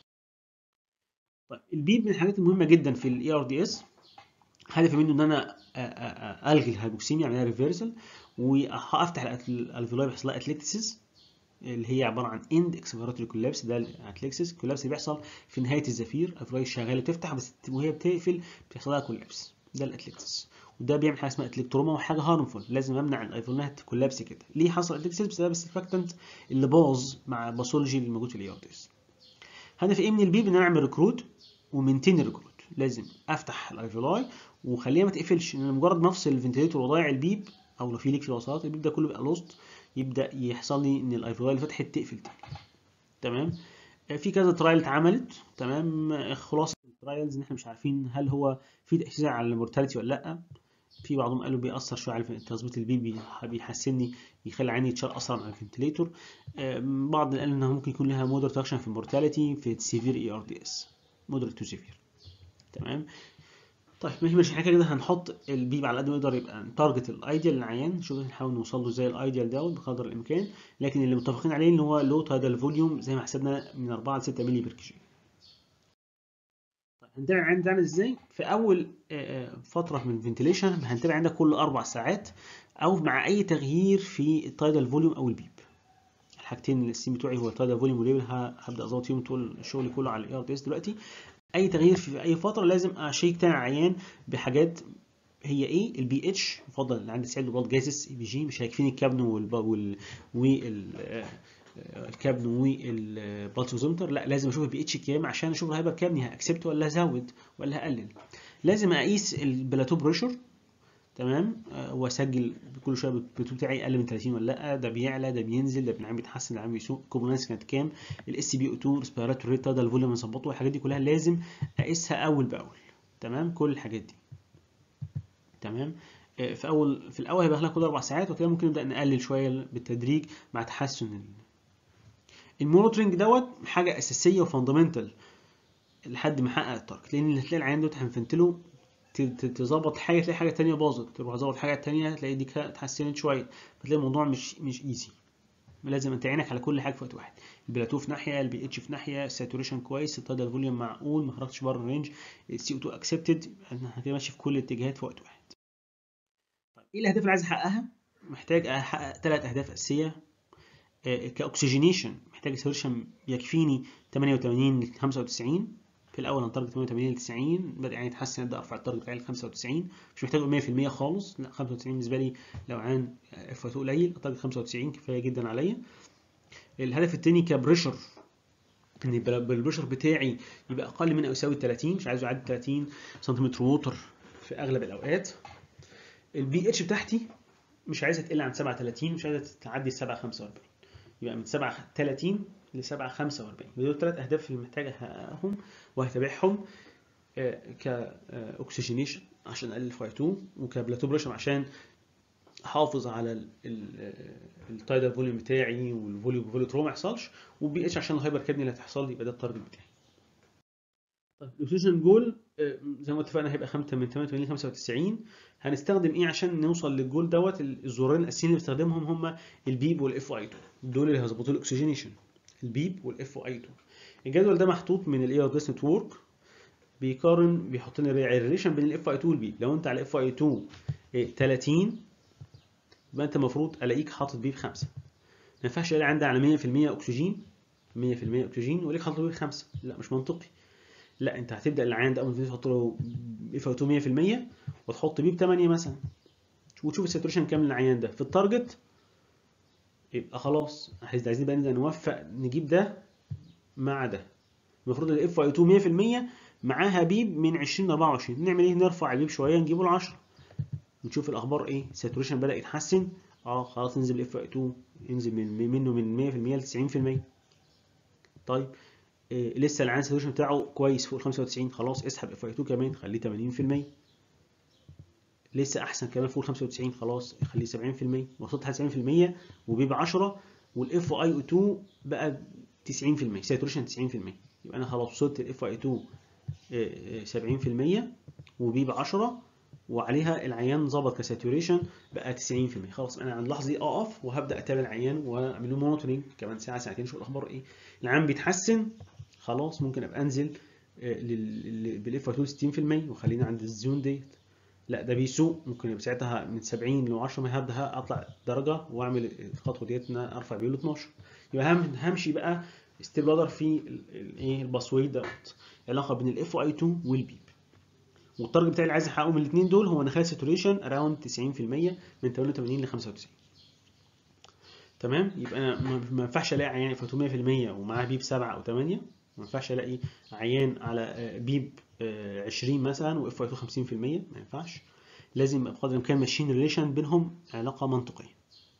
طيب البيب من الحاجات المهمه جدا في الاي ار دي اس هدفي منه ان انا الغي الهايبوكسيميا اعملها ريفرسال وافتح الالفيولاي بيحصل لها اتليكتسيس اللي هي عباره عن اند اكسبيراتوري كولابس ده الاتليكسيس الكولابس اللي بيحصل في نهايه الزفير الالفيولاي شغاله تفتح بس وهي بتقفل بيحصل لها كولابس ده الاتليكسيس وده بيعمل حاجه اسمها اتلكتروما وحاجه هارمفول لازم امنع الايفونات كولابس كده ليه حصل اتلكسيس بسبب السرفاكتنت اللي باظ مع الباثولوجي اللي موجود في الاي ار دي اس هدفي ايه من البيب ان انا اعمل ريكروت ومنتين ريكروت لازم افتح الايفولاي وخليها ما تقفلش ان مجرد ما افصل الفنتليتور وضايع البيب او لو في ليك في الوساطات البيب ده كله بيبقى لوست يبدا يحصل لي ان الايفولاي اللي فتحت تقفل تاني تمام في كذا ترايل اتعملت تمام خلاصه ترايلز ان احنا مش عارفين هل هو في تاثير على المورتاليتي ولا لا في بعضهم قالوا بيأثر شويه على تظبيط البيبي بيحسني يخلي عيني يتشال اسرع مع الفنتليتور بعض قال انها ممكن يكون لها مودريت اكشن في المورتاليتي في السيفير اي ار دي اس مودريت تو سيفير تمام طيب ما هي مش حاجه كده هنحط البيب على قد ما نقدر يبقى تارجت الايديال للعيان نشوف نحاول نوصل له زي الايديال دوت بقدر الامكان لكن اللي متفقين عليه ان هو لو تايدال فوليوم زي ما حسبنا من 4 ل 6 مللي بير كيجي طيب هنتابع العيان بتاعنا ازاي في اول فتره من الفنتيليشن هنتابع عندك كل اربع ساعات او مع اي تغيير في التايدال فوليوم او البيب الحاجتين السيم بتوعي هو التايدال فوليوم والليبل هبدا اظبط فيهم طول الشغل كله على الاي ار دي اس دلوقتي اي تغيير في اي فتره لازم اشيك تاني العيان بحاجات هي ايه البي اتش يفضل اللي عندي سعيد بلاد جازس اي بي جي مش هيكفيني الكابن وال وال وال الكابن والبالتوزومتر لا لازم اشوف البي اتش كام عشان اشوف الهايبر كابني هاكسبت ولا هزود ولا هقلل لازم اقيس البلاتو بريشر تمام واسجل كل شويه البلاتو بتاعي اقل من 30 ولا لا ده بيعلى ده بينزل ده العين بيتحسن العين بيسوق كوبونانس كانت كام الاس بي او 2 ريسبيراتوري ريت ده الفوليوم نظبطه الحاجات دي كلها لازم اقيسها اول باول تمام كل الحاجات دي تمام في اول في الاول هيبقى لها كل اربع ساعات وكده ممكن نبدا نقلل شويه بالتدريج مع تحسن المونيتورنج دوت حاجه اساسيه وفاندمنتال لحد ما يحقق التارجت لان هتلاقي العيان دوت هنفنتله تظبط حاجه تلاقي حاجه تانية باظت تروح تظبط حاجه تانية تلاقي دي اتحسنت شويه فتلاقي الموضوع مش مش ايزي لازم انت عينك على كل حاجه في وقت واحد البلاتو في ناحيه البي اتش في ناحيه الساتوريشن كويس التايدال فوليوم معقول ما خرجتش بره الرينج السي او 2 اكسبتد احنا كده ماشي في كل الاتجاهات في وقت واحد طيب ايه الاهداف اللي عايز احققها محتاج احقق ثلاث اهداف اساسيه كاكسجينيشن محتاج ساتوريشن يكفيني 88 ل 95 في الاول هنتارجت 88 ل 90 بدا يعني يتحسن ابدا ارفع التارجت بتاعي ل 95 مش محتاج 100% خالص لا 95 بالنسبه لي لو عن اف 2 قليل التارجت 95 كفايه جدا عليا الهدف الثاني كبريشر ان البريشر بتاعي يبقى اقل من او يساوي 30 مش عايزه يعدي 30 سنتيمتر ووتر في اغلب الاوقات البي اتش بتاعتي مش عايزه تقل عن 37 مش عايزه تعدي 7 45 يبقى من 7 30 ل 7 45 دول ثلاث اهداف اللي محتاج احققهم وهتابعهم كاكسجينيشن عشان اقلل فاي 2 وكبلاتو بريشر عشان احافظ على التايدال فوليوم بتاعي والفوليوم فوليوم ما يحصلش وبي اتش عشان الهايبر كابني اللي هتحصل لي يبقى ده التارجت بتاعي طيب الاكسجين جول زي ما اتفقنا هيبقى 5 من 88 ل 95 هنستخدم ايه عشان نوصل للجول دوت الزرارين الاساسيين اللي بستخدمهم هم البيب والاف اي 2 دول اللي هيظبطوا الاكسجينيشن البيب والاف اي 2 الجدول ده محطوط من الاي ار ديس نتورك بيقارن بيحط لنا الريليشن بين الاف اي 2 والبيب لو انت على اف اي 2 30 يبقى انت المفروض الاقيك حاطط بيب 5 ما ينفعش الاقي عندي على 100% اكسجين 100% اكسجين والاقيك حاطط بيب 5 لا مش منطقي لا انت هتبدا العيان ده اول ما تحط له اف اي 2 100% وتحط بيب 8 مثلا وتشوف الساتوريشن كام للعيان ده في التارجت يبقى خلاص عايزين بقى نبدا نوفق نجيب ده مع ده المفروض الاف اي 2 100% معاها بيب من 20 ل 24 نعمل ايه نرفع البيب شويه نجيبه ل 10 نشوف الاخبار ايه الساتوريشن بدا يتحسن اه خلاص ننزل الاف اي 2 ينزل من منه من 100% ل 90% طيب إيه لسه العين الساتوريشن بتاعه كويس فوق ال 95 خلاص اسحب اف اي 2 كمان خليه 80% لسه احسن كمان فوق ال 95 خلاص خليه 70% وصلت لحد 70% وبيبقى 10 والاف اي 2 بقى 90% ساتوريشن 90% يبقى انا خلاص وصلت الاف اي 2 70% وبيبقى 10 وعليها العيان ظبط كساتوريشن بقى 90% خلاص انا عند اللحظه دي اقف وهبدا اتابع العيان واعمل له مونيتورنج كمان ساعه ساعتين اشوف الاخبار ايه العيان بيتحسن خلاص ممكن ابقى انزل بالاف 2 60% وخلينا عند الزون ديت لا ده بيسوق ممكن يبقى ساعتها من 70 ل 10 ما هبدا اطلع درجه واعمل الخطوه ديت ان انا ارفع بيه ل 12 يبقى همشي بقى ستيب لادر في الايه الباسوي دوت العلاقه بين الاف اي 2 والبيب والتارجت بتاعي اللي عايز احققه من الاثنين دول هو نخلي ساتوريشن اراوند 90% من 88 ل 95 تمام يبقى انا ما ينفعش الاقي عيان اف 2 100% ومعاه بيب 7 او 8 ما ينفعش الاقي عيان على بيب 20 مثلا واف اي 2 50% ما ينفعش لازم يبقى بقدر الامكان ماشيين ريليشن بينهم علاقه منطقيه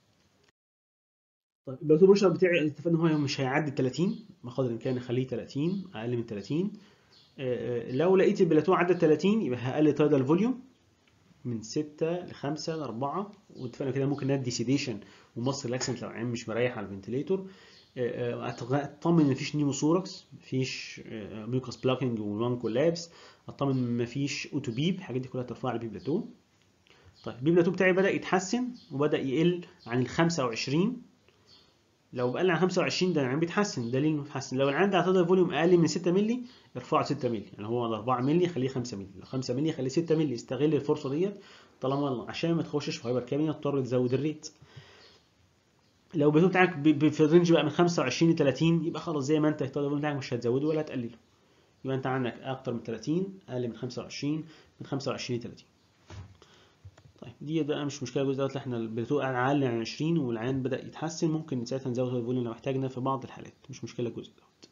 طيب البلاتو بريشر بتاعي اتفقنا ان هو مش هيعدي 30 بقدر الامكان اخليه 30 اقل من 30 آه، آه، لو لقيت البلاتو عدى 30 يبقى هقلل تايدال فوليوم من 6 ل 5 ل 4 واتفقنا كده ممكن ندي سيديشن ومصر ريلاكسنت لو العين مش مريح على الفنتليتور آه، آه، اطمن ان مفيش نيموثوركس مفيش ميوكس بلاكنج ولانج كولابس اطمن ان مفيش اوتو بيب الحاجات دي كلها ترفع البي بلاتو طيب البي بلاتو بتاعي بدا يتحسن وبدا يقل عن ال 25 لو قل عن 25 ده العين بيتحسن دليل انه بيتحسن لو العين ده اعتبر فوليوم اقل من 6 مللي ارفعه 6 مللي يعني هو ال 4 مللي خليه 5 مللي لو 5 مللي خليه 6 مللي استغل الفرصه ديت طالما عشان ما تخشش في هايبر كابينيا تضطر تزود الريت لو البلاتو بتاعك ب- ب- في الرينج بقى من 25 ل 30 يبقى خلاص زي ما انت الفوليوم بتاعك مش هتزوده ولا هتقلله يبقى انت عندك اكتر من 30 اقل من 25 من 25 ل 30 طيب دي بقى مش مشكله الجزء دوت احنا البلاتو اقل عن 20 والعين بدا يتحسن ممكن ساعتها نزود الفوليوم لو احتاجنا في بعض الحالات مش مشكله الجزء دوت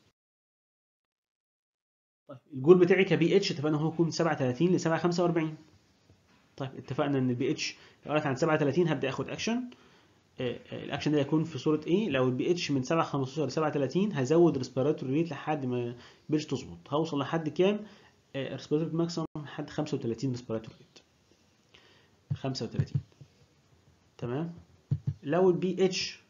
طيب الجول بتاعي كبي اتش اتفقنا هو يكون 37 ل 745 طيب اتفقنا ان البي اتش لو قلت عن 37 هبدا اخد اكشن آه، آه، الاكشن ده هيكون في صوره ايه لو البي اتش من 7 15 ل 37 هزود ريسبيراتوري ريت لحد ما البي تظبط هوصل لحد كام ريسبيراتوري ماكسيمم لحد 35 ريسبيراتوري ريت 35 تمام لو البي اتش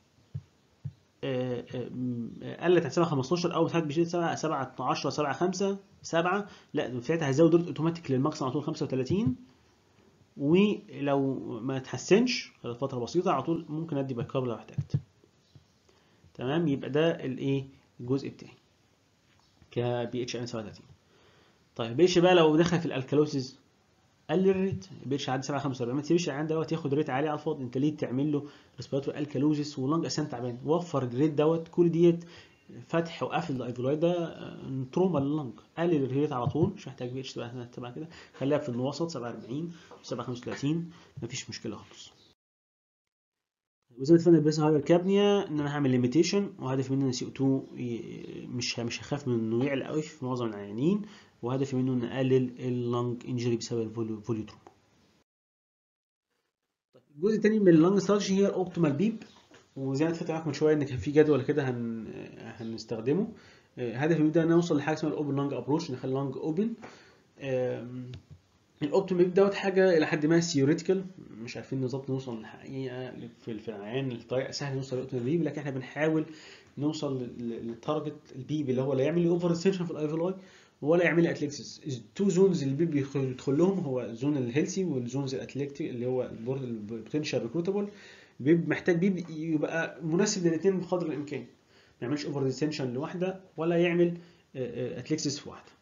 قلت عن 7 15 او ساعات بيشيل 7 7 10 7 5 7 لا ساعتها هزود ريت اوتوماتيك للماكسيمم على طول 35 ولو ما تحسنش خلال فتره بسيطه على طول ممكن ادي باك اب لو احتجت تمام يبقى ده الايه الجزء بتاعي كبي اتش ان 37 طيب بيش بقى لو دخل في الالكالوسيس قلل الريت بيش عدى 7 45 ما تسيبش العيان دوت ياخد ريت عالي على الفاضي انت ليه تعمل له ريسبيراتوري الكالوزيس ولونج اسان تعبان وفر الريت دوت كل ديت فتح وقفل الايفولاي ده آه، تروما لللنج قلل الريت على طول مش محتاج بي اتش تبقى تبقى كده خليها في الوسط 47 7 35 مفيش مشكله خالص وزي ما اتفقنا بس هايبر كابنيا ان انا هعمل ليميتيشن وهدفي منه ان سي او 2 مش مش هخاف من انه يعلى قوي في معظم العيانين وهدفي منه ان اقلل اللنج انجري بسبب الفوليو فوليو تروما الجزء الثاني من اللنج استراتيجي هي الاوبتيمال بيب وزي ما اتفقت معاكم من شويه ان كان في جدول كده هن... هنستخدمه آه، هدفي من ده ان نوصل لحاجه اسمها الاوبن لانج ابروش نخلي اللانج اوبن الاوبتيمال بيب دوت حاجه الى حد ما ثيوريتيكال مش عارفين بالظبط نوصل للحقيقه في في العيان الطريقه سهل نوصل للاوبتيمال بيب لكن احنا بنحاول نوصل لل- للتارجت البيب اللي هو لا يعمل لي اوفر ريسيرشن في الايفولاي ولا يعمل لي اتليكسس التو زونز اللي البيب بيدخل يدخل لهم هو الزون الهيلثي والزونز الاتليكتيك اللي هو البوتنشال ريكروتابل بيب محتاج بيب يبقى مناسب للاثنين بقدر الامكان ما يعملش اوفر ريسيرشن لواحده ولا يعمل اتليكسس في واحده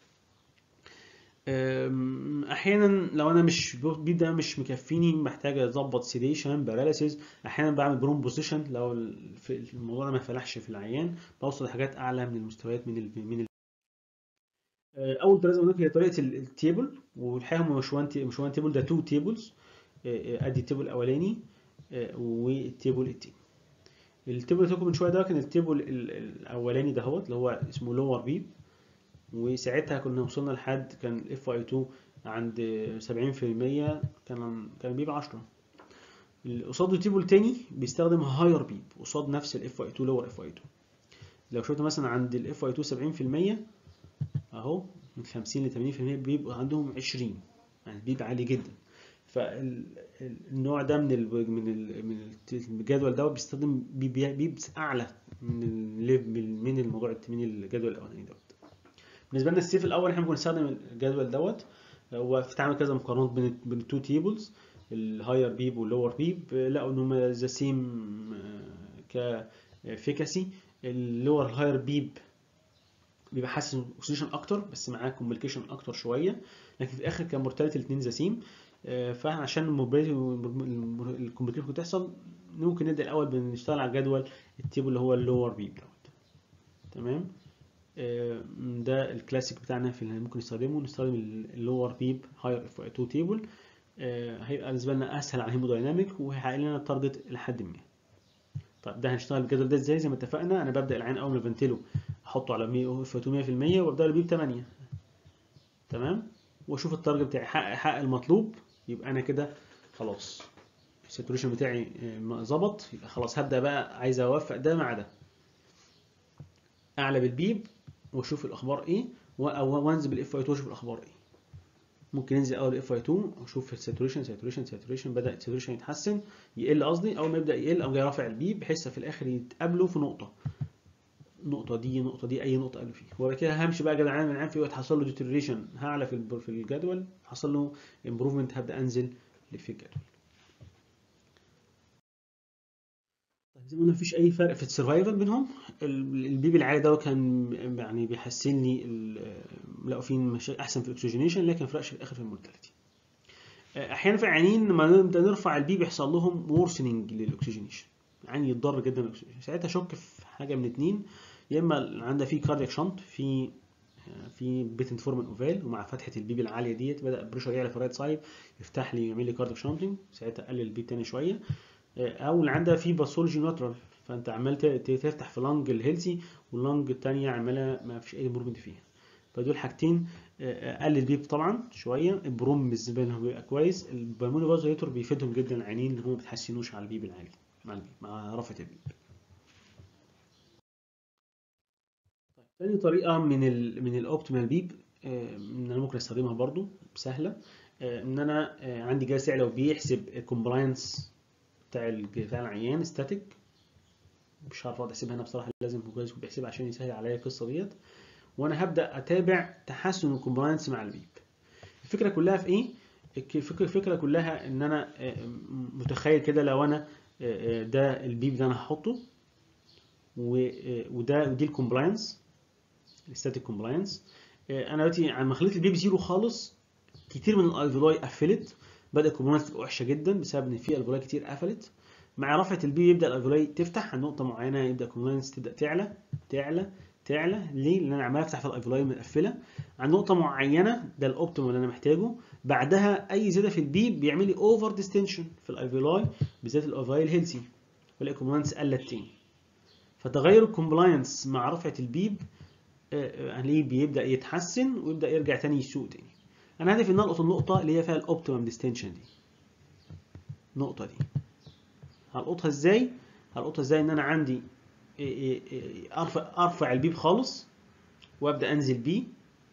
أم، احيانا لو انا مش بيب ده مش مكفيني محتاج اظبط سيديشن باراليسيس احيانا بعمل بروم بوزيشن لو ال- في- الموضوع ده ما فلحش في العيان بوصل لحاجات اعلى من المستويات من ال من ال أه، اول طريقه زي ما قلت لك هي طريقه ال- التيبل والحقيقه هم مش وان تي- مش وان تيبل ده تو تيبلز ادي التيبل الاولاني أه، والتيبل التاني التيبل اللي من شويه ده كان التيبل ال- الاولاني دهوت اللي هو اسمه لور بيب وساعتها كنا وصلنا لحد كان الاف اي 2 عند 70% كان كان بيبقى 10 قصاد التيبل تاني بيستخدم هاير بيب قصاد نفس الاف اي 2 لور اف اي 2 لو شفت مثلا عند الاف اي 2 70% اهو من 50 ل 80% بيبقى عندهم 20 يعني البيب عالي جدا فالنوع ده من ال من ال من الجدول ده بيستخدم بيب بيبس اعلى من ال من الموضوع من الجدول الاولاني دوت بالنسبه لنا السيف الاول احنا ممكن نستخدم الجدول دوت هو في تعمل كذا مقارنات بين بين التو تيبلز الهاير بيب واللور بيب لقوا ان هم ذا سيم كافيكاسي اللور الهاير بيب بيبقى حاسس اوكسيشن اكتر بس معاه كومبليكيشن اكتر شويه لكن في الاخر كان مورتاليتي الاثنين ذا سيم فاحنا عشان الموبيليتي الكومبليكيشن تحصل ممكن نبدا الاول بنشتغل على الجدول التيبل اللي هو اللور بيب دوت تمام آه، ده الكلاسيك بتاعنا في اللي ممكن نستخدمه نستخدم اللور بيب هاير اف 2 تيبل هيبقى بالنسبه لنا اسهل على الهيمودايناميك وهيحقق لنا التارجت لحد ما طيب ده هنشتغل الجدول ده ازاي زي ما اتفقنا انا ببدا العين اول ما فنتله احطه على 100 اف 2 100% وابدا له بيه ب 8 تمام واشوف التارجت بتاعي حقق حقق المطلوب يبقى انا كده خلاص الساتوريشن بتاعي آه، ظبط يبقى خلاص هبدا بقى عايز اوفق ده مع ده اعلى بالبيب واشوف الاخبار ايه و- او وانزل بالاف اي 2 اشوف الاخبار ايه ممكن ننزل اول اف اي 2 اشوف الساتوريشن ساتوريشن ساتوريشن بدا الساتوريشن يتحسن يقل قصدي اول ما يبدا يقل او جاي رافع البيب بحيث في الاخر يتقابلوا في نقطه النقطه دي النقطه دي اي نقطه قالوا فيها وبعد كده همشي بقى جدعان من عام في وقت حصل له ديتريشن هعلى في الب- في الجدول حصل له امبروفمنت هبدا انزل في الجدول طيب زي ما قلنا مفيش اي فرق في السرفايفل بينهم ال- البيبي العالي ده كان يعني بيحسن لي ال- لقوا فيه مشا- احسن في الاكسجينيشن لكن فرقش في الاخر في المورتاليتي احيانا في عيانين لما نبدا نرفع البيبي يحصل لهم وورسننج للاكسجينيشن يعني يتضر جدا بالاكسجينيشن ساعتها اشك في حاجه من اتنين يا اما عندها في كاردياك شنط في في بيتنت فورمن اوفال ومع فتحه البيبي العاليه ديت بدا البريشر يعلى في الرايت سايد يفتح لي يعمل لي كاردياك شانتنج ساعتها قلل البيب تاني شويه او اللي عندها في باثولوجي ناترال فانت عمال ت- ت- تفتح في لانج الهيلثي واللانج التانية عماله ما فيش اي امبروفمنت فيها فدول حاجتين آه، قلل البيب طبعا شويه البروم بالنسبه لهم بيبقى كويس البلموني فازوليتور بيفيدهم جدا العينين اللي هم ما بيتحسنوش على البيب العالي مع البيب مع رفعه البيب طيب تاني طريقه من ال من الاوبتيمال بيب آه، ان انا ممكن استخدمها برضو سهله آه، ان انا آه، عندي جهاز سعر لو بيحسب الكومبلاينس بتاع ال- بتاع العيان ستاتيك مش عارف اقعد احسبها انا بصراحه لازم هو جهاز يكون بيحسبها عشان يسهل عليا القصه ديت وانا هبدا اتابع تحسن الكومبلاينس مع البيب الفكره كلها في ايه الك- الفكره الفكره كلها ان انا آه، م- متخيل كده لو انا آه، آه، ده البيب ده انا هحطه و- آه، وده ودي الكومبلاينس الستاتيك كومبلاينس انا دلوقتي عم خليت البيب زيرو خالص كتير من الالفيولاي قفلت بدا الكومبلاينس تبقى وحشه جدا بسبب ان في الفيولاي كتير قفلت مع رفعه البي يبدا الالفيولاي تفتح عند نقطه معينه يبدا الكومبلاينس تبدا تعلى تعلى تعلى ليه؟ لان انا عمال افتح في الالفيولاي مقفله عند نقطه معينه ده الاوبتيمم اللي انا محتاجه بعدها اي زياده في البيب بيعمل لي اوفر ديستنشن في الالفيولاي بالذات الالفيولاي الهيلثي فلاقي الكومبلاينس قلت تاني فتغير الكومبلاينس مع رفعه البيب آه، آه، ليه بيبدا يتحسن ويبدا يرجع تاني يسوق تاني انا هدفي ان القط النقطه اللي هي فيها الاوبتيمم ديستنشن دي النقطه دي هلقطها ازاي هلقطها ازاي ان انا عندي إيه إيه إيه ارفع ارفع البيب خالص وابدا انزل بيه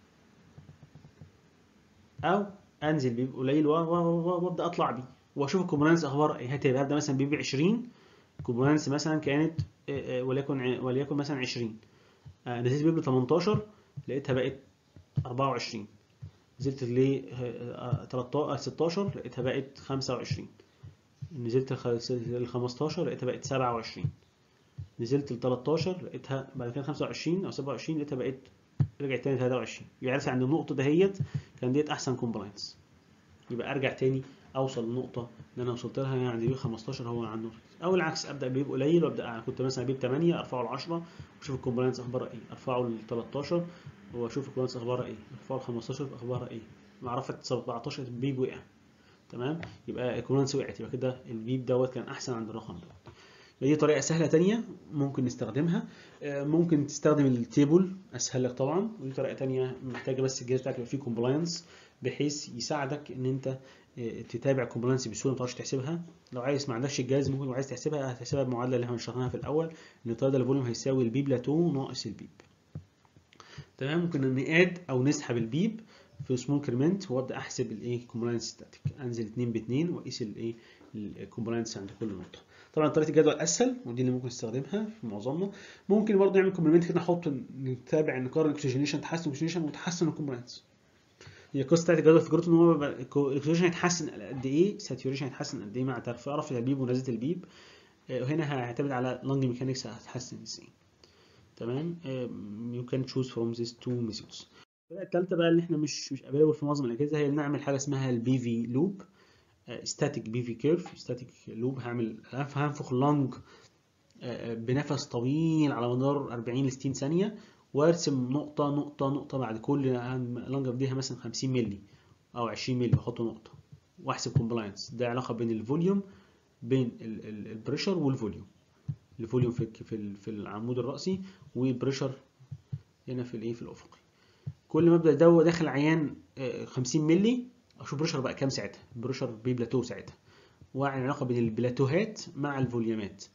او انزل بيب قليل و- و- و- وابدا اطلع بيه واشوف الكومبوننتس اخبارها ايه هتبقى هبدا مثلا بيب 20 كومبوننتس مثلا كانت إيه إيه وليكن ع- وليكن مثلا 20 آه، نزلت بيب ل 18 لقيتها بقت 24 نزلت ل 13 16 لقيتها بقت 25 نزلت ل 15 لقيتها بقت 27 نزلت ل 13 لقيتها بعد كده 25 او 27 لقيتها بقت رجعت تاني 23 يبقى عرفت عند النقطه دهيت كان ديت احسن كومبلاينس يبقى ارجع تاني اوصل للنقطه اللي انا وصلت لها يعني بيب 15 هو عنده او العكس ابدا بيب قليل وابدا كنت مثلا بيب 8 ارفعه ل 10 واشوف الكومبلاينس اخبارها ايه ارفعه ل 13 واشوف الكومبلاينس اخبارها ايه ارفعه ل 15 اخبارها ايه مع رفعه 17 البيب وقع تمام يبقى الكومبلاينس وقعت يبقى كده البيب دوت كان احسن عند الرقم ده دي طريقة سهلة تانية ممكن نستخدمها آه، ممكن تستخدم التيبل أسهل لك طبعا ودي طريقة تانية محتاجة بس الجهاز بتاعك يبقى فيه كومبلاينس بحيث يساعدك إن أنت آه، تتابع كومبلاينس بسهولة ما تعرفش تحسبها لو عايز ما عندكش الجهاز ممكن لو عايز تحسبها هتحسبها بالمعادلة اللي احنا شرحناها في الأول إن التايدال فوليوم هيساوي البيب لاتو ناقص البيب تمام ممكن نقاد أو نسحب البيب في سمول كريمنت وابدا احسب الايه كومبلاينس ستاتيك انزل 2 ب 2 واقيس الايه الكومبلاينس عند كل نقطه طبعا طريقه الجدول اسهل ودي اللي ممكن نستخدمها في معظمنا ممكن برضه نعمل كومبلمنت كده نحط نتابع نقارن الاكسجينيشن تحسن الاكسجينيشن وتحسن الكومبلاينس هي القصه بتاعت الجدول فكرته ان هو بيبقى الاكسجينيشن هيتحسن قد ايه ساتيوريشن هيتحسن قد ايه مع ترفيع رفع البيب ونزله البيب آه، وهنا هيعتمد على لانج ميكانكس هتحسن ازاي تمام يو كان تشوز فروم ذيس تو ميثودز الطريقه الثالثه بقى اللي احنا مش مش افيلبل في معظم الاجهزه هي نعمل حاجه اسمها البي في لوب ستاتيك بي في كيرف ستاتيك لوب هعمل هنفخ لونج بنفس طويل على مدار 40 ل 60 ثانيه وارسم نقطه نقطه نقطه بعد كل لونج بديها مثلا 50 مللي او 20 مللي بحط نقطه واحسب كومبلاينس ده علاقه بين الفوليوم بين البريشر والفوليوم الفوليوم في في ال- في العمود الرأسي والبريشر هنا في الايه في الافقي كل ما ابدا دو داخل عيان آه، 50 مللي اشوف بريشر بقى كام ساعتها البريشر ببلاتو ساعتها واعمل علاقه بين البلاتوهات مع الفوليومات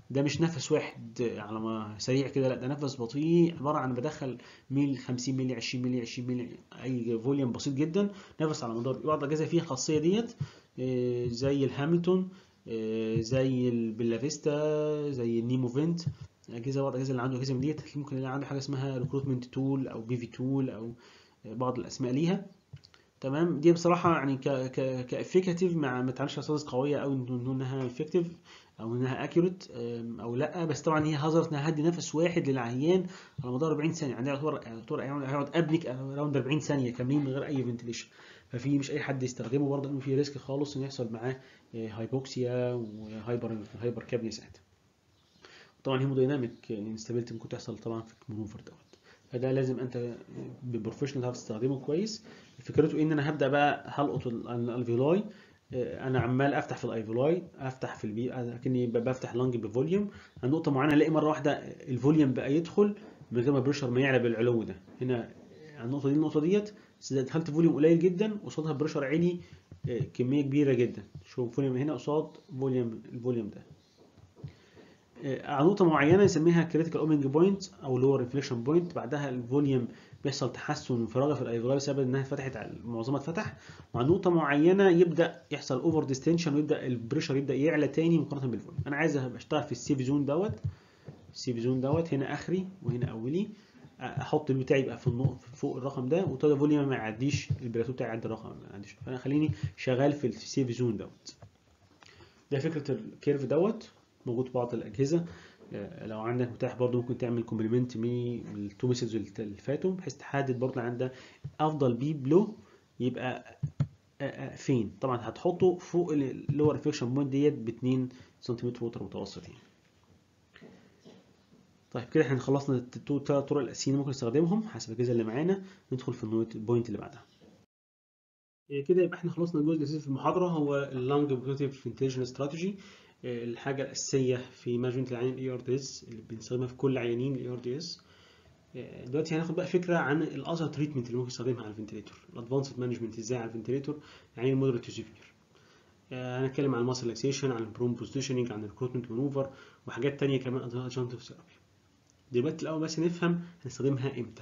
ده مش نفس واحد على ما سريع كده لا ده نفس بطيء عباره عن بدخل ميل 50 مللي 20 مللي 20 مللي اي فوليوم بسيط جدا نفس على مدار بعض الاجهزه فيها الخاصيه ديت آه، زي الهامilton آه، زي البيلافيستا زي النيموفنت اجهزه بعض الاجهزه اللي عنده اجهزه من ديت ممكن يلاقي عنده حاجه اسمها ريكروتمنت تول او بي في تول او بعض الاسماء ليها تمام دي بصراحه يعني ك ك كافيكاتيف ما ما تعملش رصاص قويه قوي انها افكتيف او انها اكيوريت او لا بس طبعا هي هازارد انها هدي نفس واحد للعيان على مدار 40 ثانيه يعني يعتبر يعتبر هيقعد قبلك اراوند 40 ثانيه كاملين من غير اي فنتليشن ففي مش اي حد يستخدمه برضه انه في ريسك خالص ان يحصل معاه هايبوكسيا وهايبر هايبر كابني ساعتها طبعا هيمودايناميك انستابيلتي ممكن تحصل طبعا في المانوفر دوت فده لازم انت ببروفيشنال تعرف تستخدمه كويس فكرته ان انا هبدا بقى هلقط الالفيولاي انا عمال افتح في الايفولاي افتح في البي اكني بفتح لانج بفوليوم عند نقطه معينه الاقي مره واحده الفوليوم بقى يدخل من غير ما البريشر ما يعلى بالعلو ده هنا النقطه دي النقطه ديت دخلت فوليوم قليل جدا قصادها بريشر عالي كميه كبيره جدا شوف فوليوم هنا قصاد فوليوم الفوليوم ده على نقطه معينه نسميها كريتيكال اوبننج بوينت او لور انفليكشن بوينت بعدها الفوليوم بيحصل تحسن وانفراجه في الايفولاي بسبب انها فتحت معظمها اتفتح وعند نقطه معينه يبدا يحصل اوفر ديستنشن ويبدا البريشر يبدا يعلى تاني مقارنه بالفوليوم انا عايز اشتغل في السيف زون دوت السيف زون دوت هنا اخري وهنا اولي احط البي بتاعي يبقى في النقط فوق الرقم ده وابتدى الفوليوم ما يعديش البلاتو بتاعي يعدي الرقم ما يعديش فانا خليني شغال في السيف زون دوت ده فكره الكيرف دوت موجود في بعض الاجهزه لو عندك متاح برضو ممكن تعمل كومبلمنت من التو ميثودز اللي فاتوا بحيث تحدد برضو عندك افضل بيب له يبقى فين طبعا هتحطه فوق اللور ريفليكشن بوينت ديت ب 2 سنتيمتر وتر متوسط يعني طيب كده احنا خلصنا الثلاث طرق الاساسيين ممكن نستخدمهم حسب الاجهزه اللي معانا ندخل في البوينت اللي بعدها كده يبقى احنا خلصنا الجزء الاساسي في المحاضره هو اللانج بروتيف فنتيشن استراتيجي الحاجه الاساسيه في مانجمنت العيان الاي ار دي اس اللي بنستخدمها في كل عيانين الاي ار دي اس دلوقتي هناخد بقى فكره عن الاذر تريتمنت اللي ممكن نستخدمها على الفنتليتور الادفانسد مانجمنت ازاي على الفنتليتور عيان مودريت تو سيفير هنتكلم عن الماسل ريلاكسيشن عن البروم بوزيشننج عن الريكروتمنت مانوفر وحاجات تانية كمان ادجانتيف ثيرابي دلوقتي الاول بس نفهم هنستخدمها امتى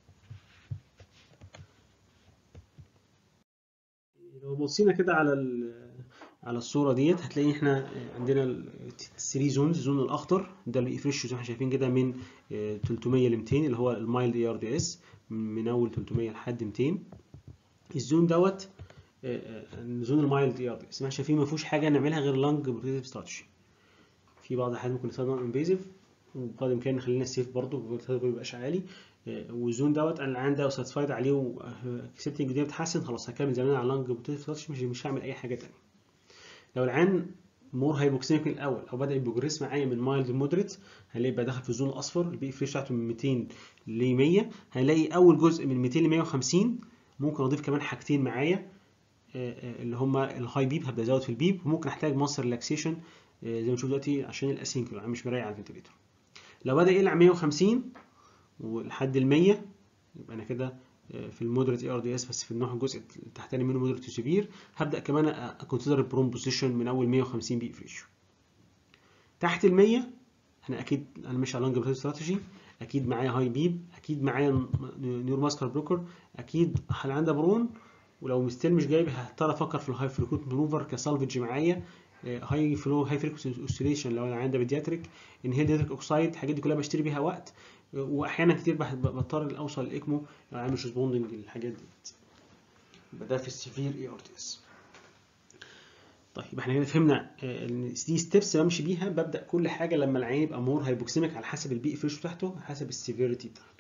لو بصينا كده على على الصوره ديت هتلاقي احنا عندنا الثري زونز الزون الاخضر ده اللي بيفرش زي ما احنا شايفين كده من 300 ل 200 اللي هو المايلد اي ار دي اس من اول 300 لحد 200 الزون دوت زون المايلد اي ار دي اس احنا شايفين ما فيهوش حاجه نعملها غير لانج بروتيتيف استراتيجي في بعض الحالات ممكن نستخدم انفيزيف وبقدر الامكان نخلينا السيف برضه ما بيبقاش عالي والزون دوت انا العيان ده وساتسفايد عليه واكسبتنج دي بتحسن خلاص هكمل زي ما انا على لانج بروتيتيف استراتيجي مش مش هعمل اي حاجه ثانيه لو العيان مور هايبوكسيميك الاول او بدا يبروجريس معايا من مايلد لمودريت هنلاقي بقى داخل في الزون الاصفر البي فريش بتاعته من 200 ل 100 هنلاقي اول جزء من 200 ل 150 ممكن اضيف كمان حاجتين معايا اللي هما الهاي بيب هبدا ازود في البيب وممكن احتاج ماسل ريلاكسيشن زي ما نشوف دلوقتي عشان الاسينكرو مش مريح على الفنتليتور لو بدا يقلع 150 ولحد ال 100 يبقى انا كده في المودريت اي ار دي اس بس في النوع الجزء التحتاني منه مودريت تو سيفير هبدا كمان اكونسيدر البروم بوزيشن من اول 150 بي فريشيو تحت ال 100 انا اكيد انا ماشي على لونج بروتيف استراتيجي اكيد معايا هاي بيب اكيد معايا نيور ماسكر بروكر اكيد هل عندها برون ولو ستيل مش جايب هضطر افكر في الهاي فريكوت مانوفر كسالفج معايا هاي فلو هاي فريكوت اوسيليشن لو انا عندي بيدياتريك انهيل ديتريك اوكسايد الحاجات دي كلها بشتري بيها وقت واحيانا كتير بضطر اوصل الاكمو لو عامل ريسبوندنج للحاجات دي يبقى ده في السيفير اي ار تي اس طيب احنا كده فهمنا ان دي ستيبس بمشي بيها ببدا كل حاجه لما العين يبقى مور هايبوكسيميك على حسب البي فريش بتاعته على حسب السيفيريتي بتاعته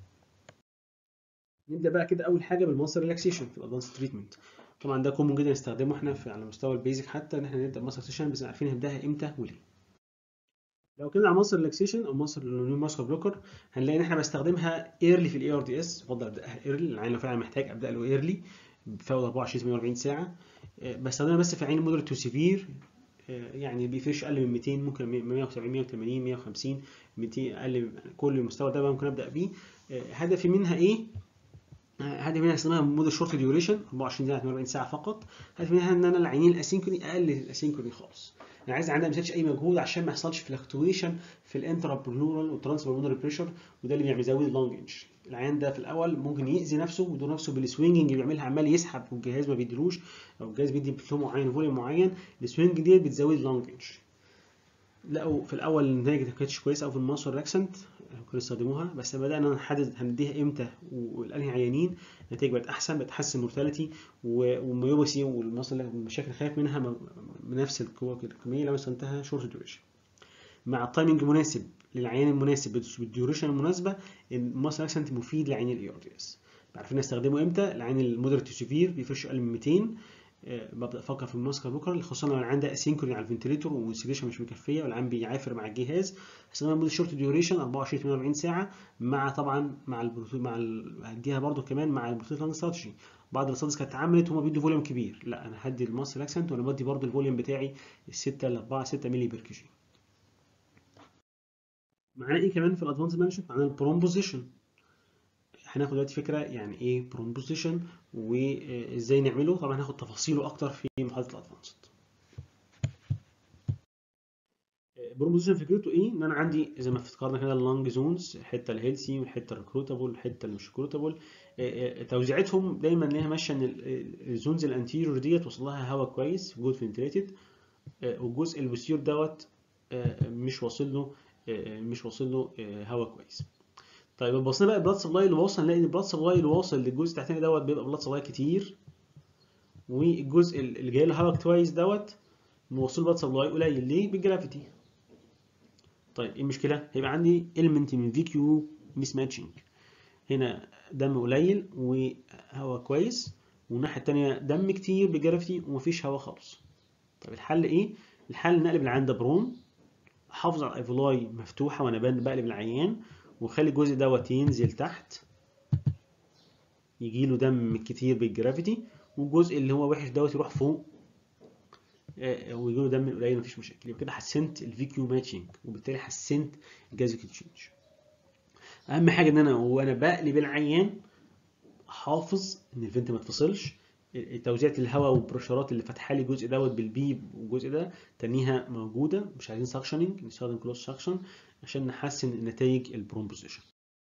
نبدا بقى كده اول حاجه بالماسل ريلاكسيشن في الادفانس تريتمنت طبعا ده كومن جدا نستخدمه احنا في على مستوى البيزك حتى ان احنا نبدا ماسل ريلاكسيشن بس عارفين هنبداها امتى وليه لو كنا على مصر ريلاكسيشن او مصر نيو ماسكر بلوكر هنلاقي ان احنا بستخدمها ايرلي في الاي ار دي اس بفضل ابداها ايرلي العين لو فعلا محتاج ابدا له ايرلي في 24 48 ساعه بستخدمها بس في عين مودريت تو سيفير يعني بيفرش اقل من 200 ممكن 170 180 150 200 اقل كل المستوى ده ممكن ابدا بيه هدفي منها ايه؟ هدفي منها اسمها موديل شورت ديوريشن 24 ساعه 48 ساعه فقط هدفي منها ان انا العينين الاسينكروني اقلل الاسينكروني خالص انا عايز عندها ما يبذلش اي مجهود عشان ما يحصلش فلكتويشن في الانترابلورال والترانسبلمونري بريشر وده اللي بيعمل يزود اللونج انج العيان ده في الاول ممكن يأذي نفسه ويدور نفسه بالسوينجنج اللي بيعملها عمال يسحب والجهاز ما بيديلوش او الجهاز بيدي بفلو معين فوليوم معين السوينج ديت بتزود اللونج انج لقوا في الاول النتائج ما كانتش كويسه او في الماسور ريكسنت كانوا يستخدموها بس لما بدانا نحدد هنديها امتى والانهي عيانين النتائج بقت احسن بتحسن مورتاليتي والميوبسي والمصل المشاكل اللي خايف منها بنفس القوه الكميه لو استخدمتها شورت ديوريشن مع التايمنج المناسب للعيان المناسب بالديوريشن المناسبه الماسل اكسنت مفيد لعيان الاي ار دي اس عارفين استخدمه امتى العيان المودريت سيفير بيفرش اقل من 200 ببدا افكر في الماسكه بكره خصوصا لو العيان ده اسينكروني على الفنتليتور والسيليشن مش مكفيه والعيان بيعافر مع الجهاز استخدام مده شورت ديوريشن 24 48 ساعه مع طبعا مع البروتين مع هديها برده كمان مع البروتين لانج استراتيجي بعض الاستادز كانت اتعملت هما بيدوا فوليوم كبير لا انا هدي الماسل اكسنت وانا بدي برده الفوليوم بتاعي 6 ل 4 6 مللي بير كي جي معانا ايه كمان في الادفانس مانجمنت معانا البرومبوزيشن هناخد دلوقتي فكره يعني ايه برومبوزيشن وازاي نعمله طبعا هناخد تفاصيله اكتر في محاضره الادفانسد برومبوزيشن فكرته ايه ان انا عندي زي ما افتكرنا كده اللونج زونز الحته الهيلثي والحته الريكروتابل والحته اللي مش ريكروتابل توزيعتهم دايما ليها ماشيه ان الزونز الانتيريور ديت وصل لها هواء كويس جود فنتليتد والجزء البوستير دوت مش واصل له مش واصل له هواء كويس طيب بصينا بقى البلاد سبلاي اللي واصل نلاقي البلاد سبلاي اللي واصل للجزء التحتاني دوت بيبقى بلاد سبلاي كتير والجزء اللي جاي له هواء كويس دوت موصل بلاد سبلاي قليل ليه بالجرافيتي طيب ايه المشكله هيبقى عندي element من في كيو ميس ماتشنج هنا دم قليل وهواء كويس والناحيه الثانيه دم كتير بالجرافيتي ومفيش هواء خالص طيب الحل ايه الحل نقلب العيان ده برون احافظ على الايفولاي مفتوحه وانا بقلب العيان وخلي الجزء دوت ينزل تحت يجي له دم كتير بالجرافيتي والجزء اللي هو وحش دوت يروح فوق ويجي له دم قليل مفيش مشاكل يبقى كده حسنت الفي كيو ماتشنج وبالتالي حسنت الجازيك تشينج اهم حاجه ان انا وانا بقلب العيان احافظ ان الفنت ما تفصلش توزيعة الهواء والبرشرات اللي فاتحه لي الجزء دوت بالبيب والجزء ده تانيها موجوده مش عايزين سكشننج نستخدم كلوز سكشن عشان نحسن نتائج البرومبوزيشن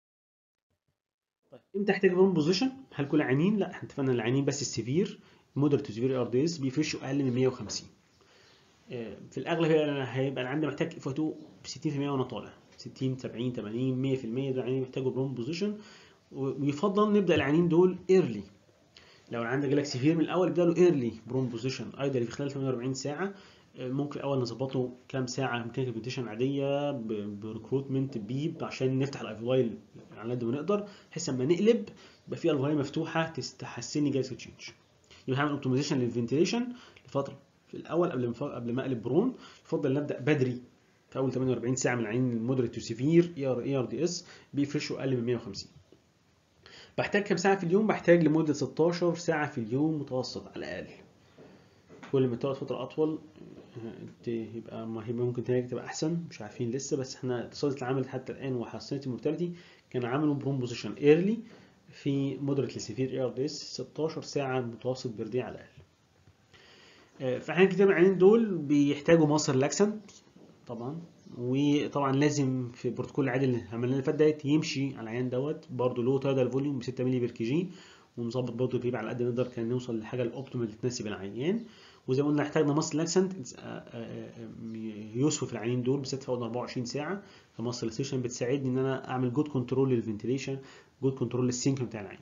طيب امتى احتاج برومبوزيشن هل كل عينين لا احنا اتفقنا العينين بس السيفير مودريت تو سيفير ار دي اس بيفرشوا اقل من 150 في الاغلب هيبقى انا عندي محتاج اف 2 ب 60% وانا طالع 60 70 80 100% دول عينين محتاجوا برومبوزيشن ويفضل نبدا العينين دول ايرلي لو عندك جالك سيفير من الاول ابدا له ايرلي برومبوزيشن ايضا في خلال 48 ساعه ممكن الاول نظبطه كام ساعه ممكن كومبيتيشن عاديه بريكروتمنت بيب عشان نفتح الايفلاي على قد ما نقدر بحيث لما نقلب يبقى في الفلاي مفتوحه تحسن لي جالس تشينج يبقى هعمل اوبتمايزيشن للفنتيليشن لفتره في الاول قبل ما قبل ما اقلب برون يفضل نبدا بدري في اول 48 ساعه من العين المودريت تو سيفير اي ار اي ار دي اس بيفرشوا اقل من 150 بحتاج كام ساعه في اليوم بحتاج لمده 16 ساعه في اليوم متوسط على الاقل كل ما تقعد فتره اطول يبقى ممكن تلاقي تبقى احسن مش عارفين لسه بس احنا اتصالات اللي عملت حتى الان وحسنت المورتاليتي كان عملوا برومبوزيشن ايرلي في مودريت لسيفير اي ار دي اس 16 ساعه متوسط بردي على الاقل في احيان كتير من العيانين دول بيحتاجوا مصر لاكسنت طبعا وطبعا لازم في البروتوكول العادي اللي عملناه اللي فات ديت يمشي على العيان دوت برده لو تايدال فوليوم ب 6 مللي بير كي جي ونظبط برضه البيب على قد ما نقدر كان نوصل للحاجه الاوبتيمال اللي تناسب العيان وزي ما قلنا احتاجنا مصل لاكسنت يوسف في العيانين دول بالذات في اول 24 ساعه فمصل ستيشن بتساعدني ان انا اعمل جود كنترول للفنتيليشن جود كنترول للسينك بتاع العيان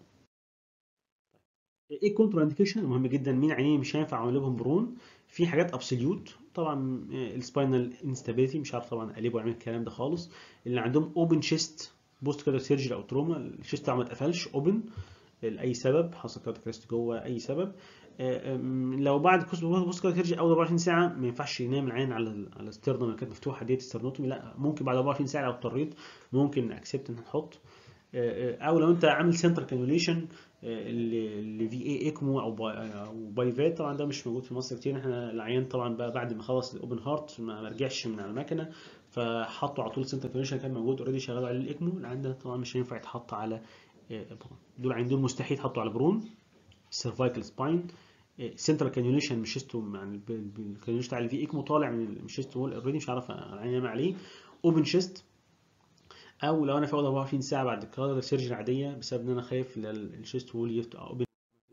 ايه الكونترا انديكيشن مهم جدا مين عينين مش هينفع اعمل لهم برون في حاجات ابسوليوت طبعا السباينال انستابيليتي مش عارف طبعا اقلبه واعمل الكلام ده خالص اللي عندهم اوبن شيست بوست كده سيرجري او تروما الشيست بتاعه ما اتقفلش اوبن لاي سبب حصل كارت كريست جوه اي سبب لو بعد بوست كارت سيرجري اول 24 ساعه ما ينفعش ينام العين على على الستيرنم اللي كانت مفتوحه ديت ستيرنوتومي لا ممكن بعد 24 ساعه لو اضطريت ممكن اكسبت ان نحط او لو انت عامل سنتر كانيوليشن اللي في اي ايكمو او باي او بايفات طبعا ده مش موجود في مصر كتير احنا العيان طبعا بقى بعد ما خلص الاوبن هارت ما رجعش من على المكنه فحطوا على طول سنتر كانيوليشن كان موجود اوريدي شغال على الايكمو العيان ده طبعا مش هينفع يتحط على برون دول عيان دول مستحيل يتحطوا على برون السيرفايكال سباين سنترال كانيوليشن مش شيستو يعني الكانيوليشن بتاع الفي اكمو طالع من الشيست وول اوريدي مش عارف العين عليه اوبن شيست او لو انا في اوضه 24 ساعه بعد الكارdiac سيرجري عاديه بسبب ان انا خايف الشيست وول يفتح اوبن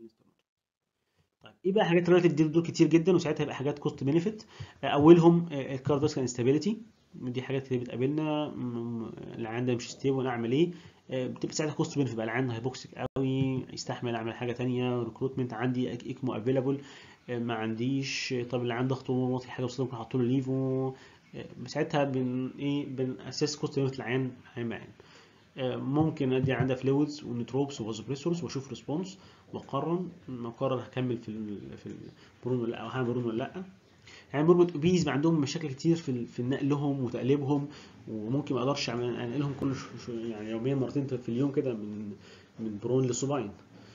طيب ايه بقى حاجات ريليتيف دي دول كتير جدا وساعتها يبقى حاجات كوست بنفيت اولهم الكارديوسكال انستابيليتي دي حاجات كتير بتقابلنا العيان ده مش ستيبل اعمل ايه بتبقى ساعتها كوست بنفيت بقى العيان هيبوكسيك قوي يستحمل اعمل حاجه ثانيه ريكروتمنت عندي اكمو افيلابل ما عنديش طب اللي عنده ضغط واطي حاجه بسيطه ممكن احط له ليفو ساعتها بن ايه بنأسس كوست بنفيت العيان هيبقى ممكن ادي عندها فلويدز ونتروبس وفازوبريسورز واشوف ريسبونس واقارن اقرر هكمل في ال في البرون ولا لا او هعمل برون ولا لا يعني مربط اوبيز عندهم مشاكل كتير في في نقلهم وتقليبهم وممكن ما اقدرش انقلهم كل يعني يوميا مرتين في اليوم كده من من برون لصباين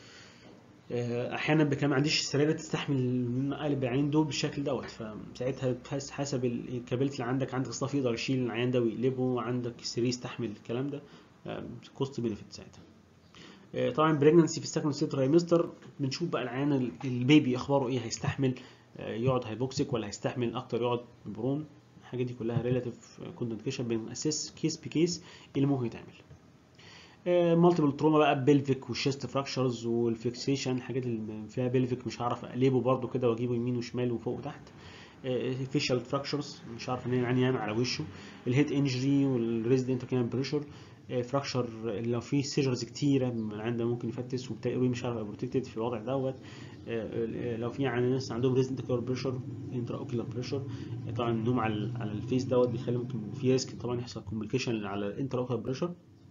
احيانا كمان ما عنديش سريره تستحمل قلب العين دول بالشكل دوت فساعتها حسب الكابيلتي اللي عندك عندك صف يقدر يشيل العيان ده ويقلبه عندك سرير يستحمل الكلام ده كوست بنفيت ساعتها طبعا بريجنسي في السكند ستيب ترايمستر بنشوف بقى العيان البيبي اخباره ايه هيستحمل يقعد هيبوكسيك ولا هيستحمل اكتر يقعد برون الحاجات دي كلها ريلاتيف كونتنتيشن بنأسس كيس بكيس ايه اللي ممكن يتعمل مالتيبل تروما بقى بلفيك والشيست فراكشرز والفيكسيشن الحاجات اللي فيها بلفيك مش هعرف اقلبه برده كده واجيبه يمين وشمال وفوق وتحت فيشال فراكشرز مش عارف ان يعني يعمل على وشه الهيد انجري والريزد انتركينال بريشر فراكشر لو في سيجرز كتيره العيان ده ممكن يفتس وبالتالي مش عارف بروتكتد في الوضع دوت لو في يعني ناس عندهم ريزد انتركينال بريشر انترا اوكيولار بريشر طبعا النوم على على الفيس دوت بيخلي ممكن في ريسك طبعا يحصل كومبليكيشن على الانترا اوكيولار بريشر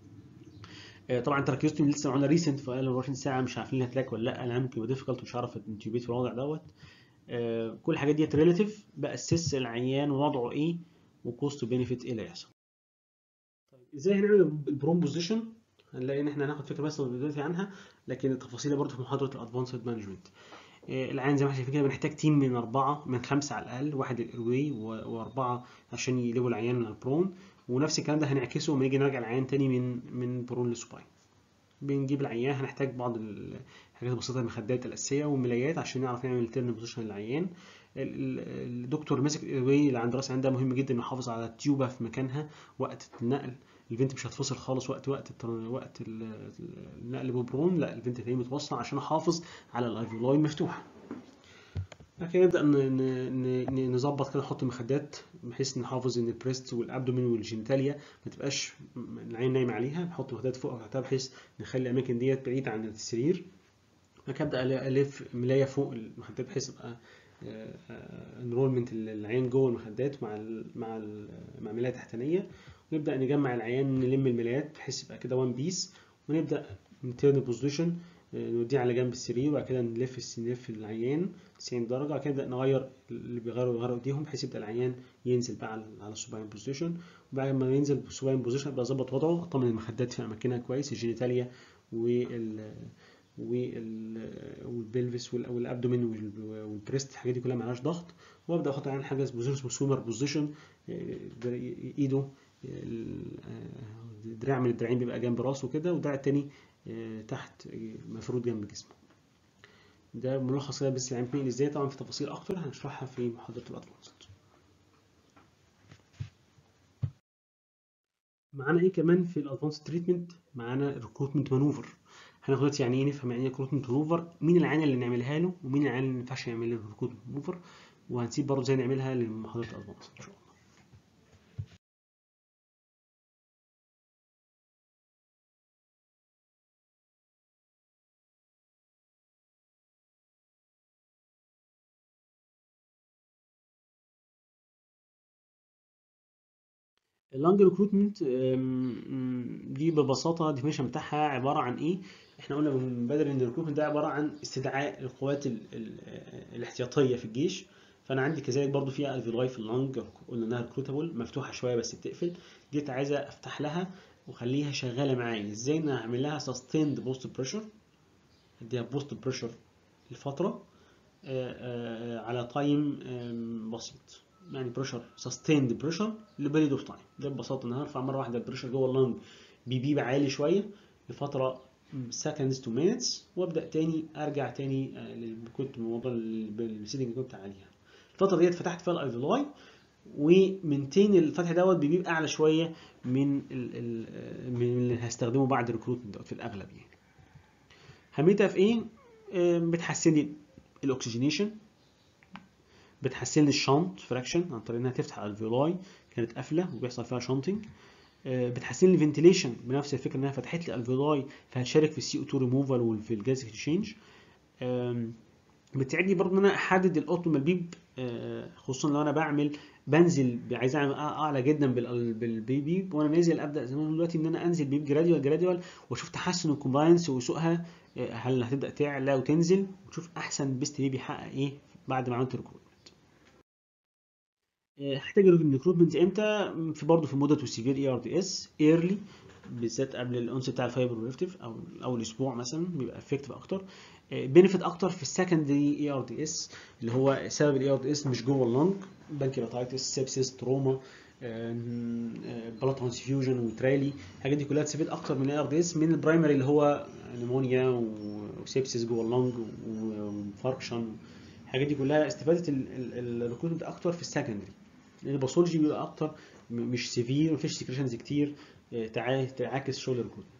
طبعا تراكيوستومي لسه معانا ريسنت في 24 ساعه مش عارفين هتلاك ولا لا العيان ممكن يبقى ديفيكالت مش عارف انتيوبيت في الوضع دوت كل الحاجات ديت ريلاتيف باسس العيان وضعه ايه وكوست بينيفيت ايه اللي هيحصل ازاي هنعمل البروم بوزيشن هنلاقي ان احنا هناخد فكره بس دلوقتي عنها لكن التفاصيل برضه في محاضره الادفانسد مانجمنت العيان زي ما احنا شايفين كده بنحتاج تيم من اربعه من خمسه على الاقل واحد للايرواي واربعه عشان يقلبوا العيان من البرون ونفس الكلام ده هنعكسه لما نيجي نراجع العيان تاني من من برون لسوباين بنجيب العيان هنحتاج بعض الحاجات البسيطه المخدات الاساسيه والملايات عشان نعرف نعمل تيرن بوزيشن للعيان الدكتور ماسك الايرواي اللي عند راس العين ده مهم جدا انه يحافظ على التيوبه في مكانها وقت النقل الفنت مش هتفصل خالص وقت وقت وقت النقل ببرون لا الفنت هتلاقيه متوصل عشان احافظ على الايفولاي مفتوحه لكن نبدا نظبط كده نحط مخدات بحيث نحافظ ان البريست والابدومين والجينيتاليا ما تبقاش العين نايم عليها نحط مخدات فوق وتحتها بحيث نخلي الاماكن ديت بعيده عن السرير بعد ابدا الف ملايه فوق المخدات بحيث يبقى انرولمنت العين جوه المخدات مع ال مع ال مع ملايه تحتانيه ونبدا نجمع العيان نلم الملايات بحيث يبقى كده وان بيس ونبدا نتيرن بوزيشن نوديه على جنب السرير وبعد كده نلف نلف العيان 90 درجه وبعد كده نبدا نغير اللي بيغيروا يغيروا ايديهم بحيث يبدا العيان ينزل بقى على على السوباين بوزيشن وبعد ما ينزل السوباين بوزيشن ابقى اظبط وضعه اطمن المخدات في اماكنها كويس الجينيتاليا وال والبلفس والابدومين والبريست الحاجات دي كلها معلهاش ضغط وابدا احط عليها حاجه بوزيشن اسمه سومر بوزيشن ايده دراع من الدراعين بيبقى جنب راسه كده والدراع التاني تحت مفروض جنب جسمه ده ملخص كده بس العين بين ازاي طبعا في تفاصيل اكتر هنشرحها في محاضره الادفانسد معانا ايه كمان في الادفانسد تريتمنت معانا ريكروتمنت مانوفر هناخد دلوقتي يعني ايه نفهم يعني ايه ريكروتمنت مانوفر مين العيان اللي نعملها له ومين العيان اللي ما ينفعش نعمل له ريكروتمنت مانوفر وهنسيب برضه ازاي نعملها لمحاضره الادفانسد ان شاء الله اللانج ريكروتمنت دي ببساطه الديفينيشن بتاعها عباره عن ايه احنا قلنا من بدري ان الريكروتمنت ده عباره عن استدعاء القوات ال ال الاحتياطيه في الجيش فانا عندي كذلك برضو فيها الفيلاي في اللانج قلنا انها ريكروتابل مفتوحه شويه بس بتقفل ديت عايزه افتح لها واخليها شغاله معايا ازاي انا اعمل لها سستيند بوست بريشر اديها بوست بريشر لفتره على تايم بسيط يعني بريشر سستيند بريشر لبريد اوف تايم ده ببساطه ان انا هرفع مره واحده البريشر جوه اللنج بيبيب عالي شويه لفتره seconds to minutes وابدا تاني ارجع تاني آه، اللي كنت موضوع السيتنج اللي كنت عليها الفتره ديت فتحت فيها الايفلاي ومنتين الفتح دوت بيبقى اعلى شويه من ال ال من اللي هستخدمه بعد الريكروتمنت دوت في الاغلب يعني اهميتها في ايه آه، بتحسن لي الاكسجينيشن بتحسن لي الشنط فراكشن عن طريق انها تفتح الفيولاي كانت قافله وبيحصل فيها شنطنج بتحسن لي الفنتيليشن بنفس الفكره انها فتحت لي الفيولاي فهتشارك في السي او 2 ريموفال وفي الجاز اكسشينج بتساعدني برضه ان انا احدد الاوبتيمال بيب آه، خصوصا لو انا بعمل بنزل عايز اعمل اعلى جدا بال- بالبي بيب وانا نازل ابدا زي ما أنا دلوقتي ان انا انزل بيب جراديوال جراديوال واشوف تحسن الكومباينس وسوقها آه، هل هتبدا تعلى وتنزل وتشوف احسن بيست بيب يحقق ايه بعد ما عملت ريكروتمنت هحتاج الريكروتمنت امتى في برضه في مودة والسيفير اي ار دي اس ايرلي بالذات قبل الانس بتاع الفايبر ريفتيف او اول اسبوع مثلا بيبقى افكتيف اكتر بينفيت اكتر في السكندري اي ار دي اس اللي هو سبب الاي ار دي اس مش جوه اللنج بانكيراتايتس سيبسيس تروما بلاد ترانسفيوجن وترالي الحاجات دي كلها تستفيد اكتر من الاي ار دي اس من البرايمري اللي هو نمونيا وسيبسيس جوه اللنج وفاركشن الحاجات دي كلها استفادت الريكروتمنت اكتر في السكندري لان الباثولوجي بيبقى اكتر م- مش سيفير مفيش سكريشنز كتير آه، تع- تعاكس شغل الريكروتمنت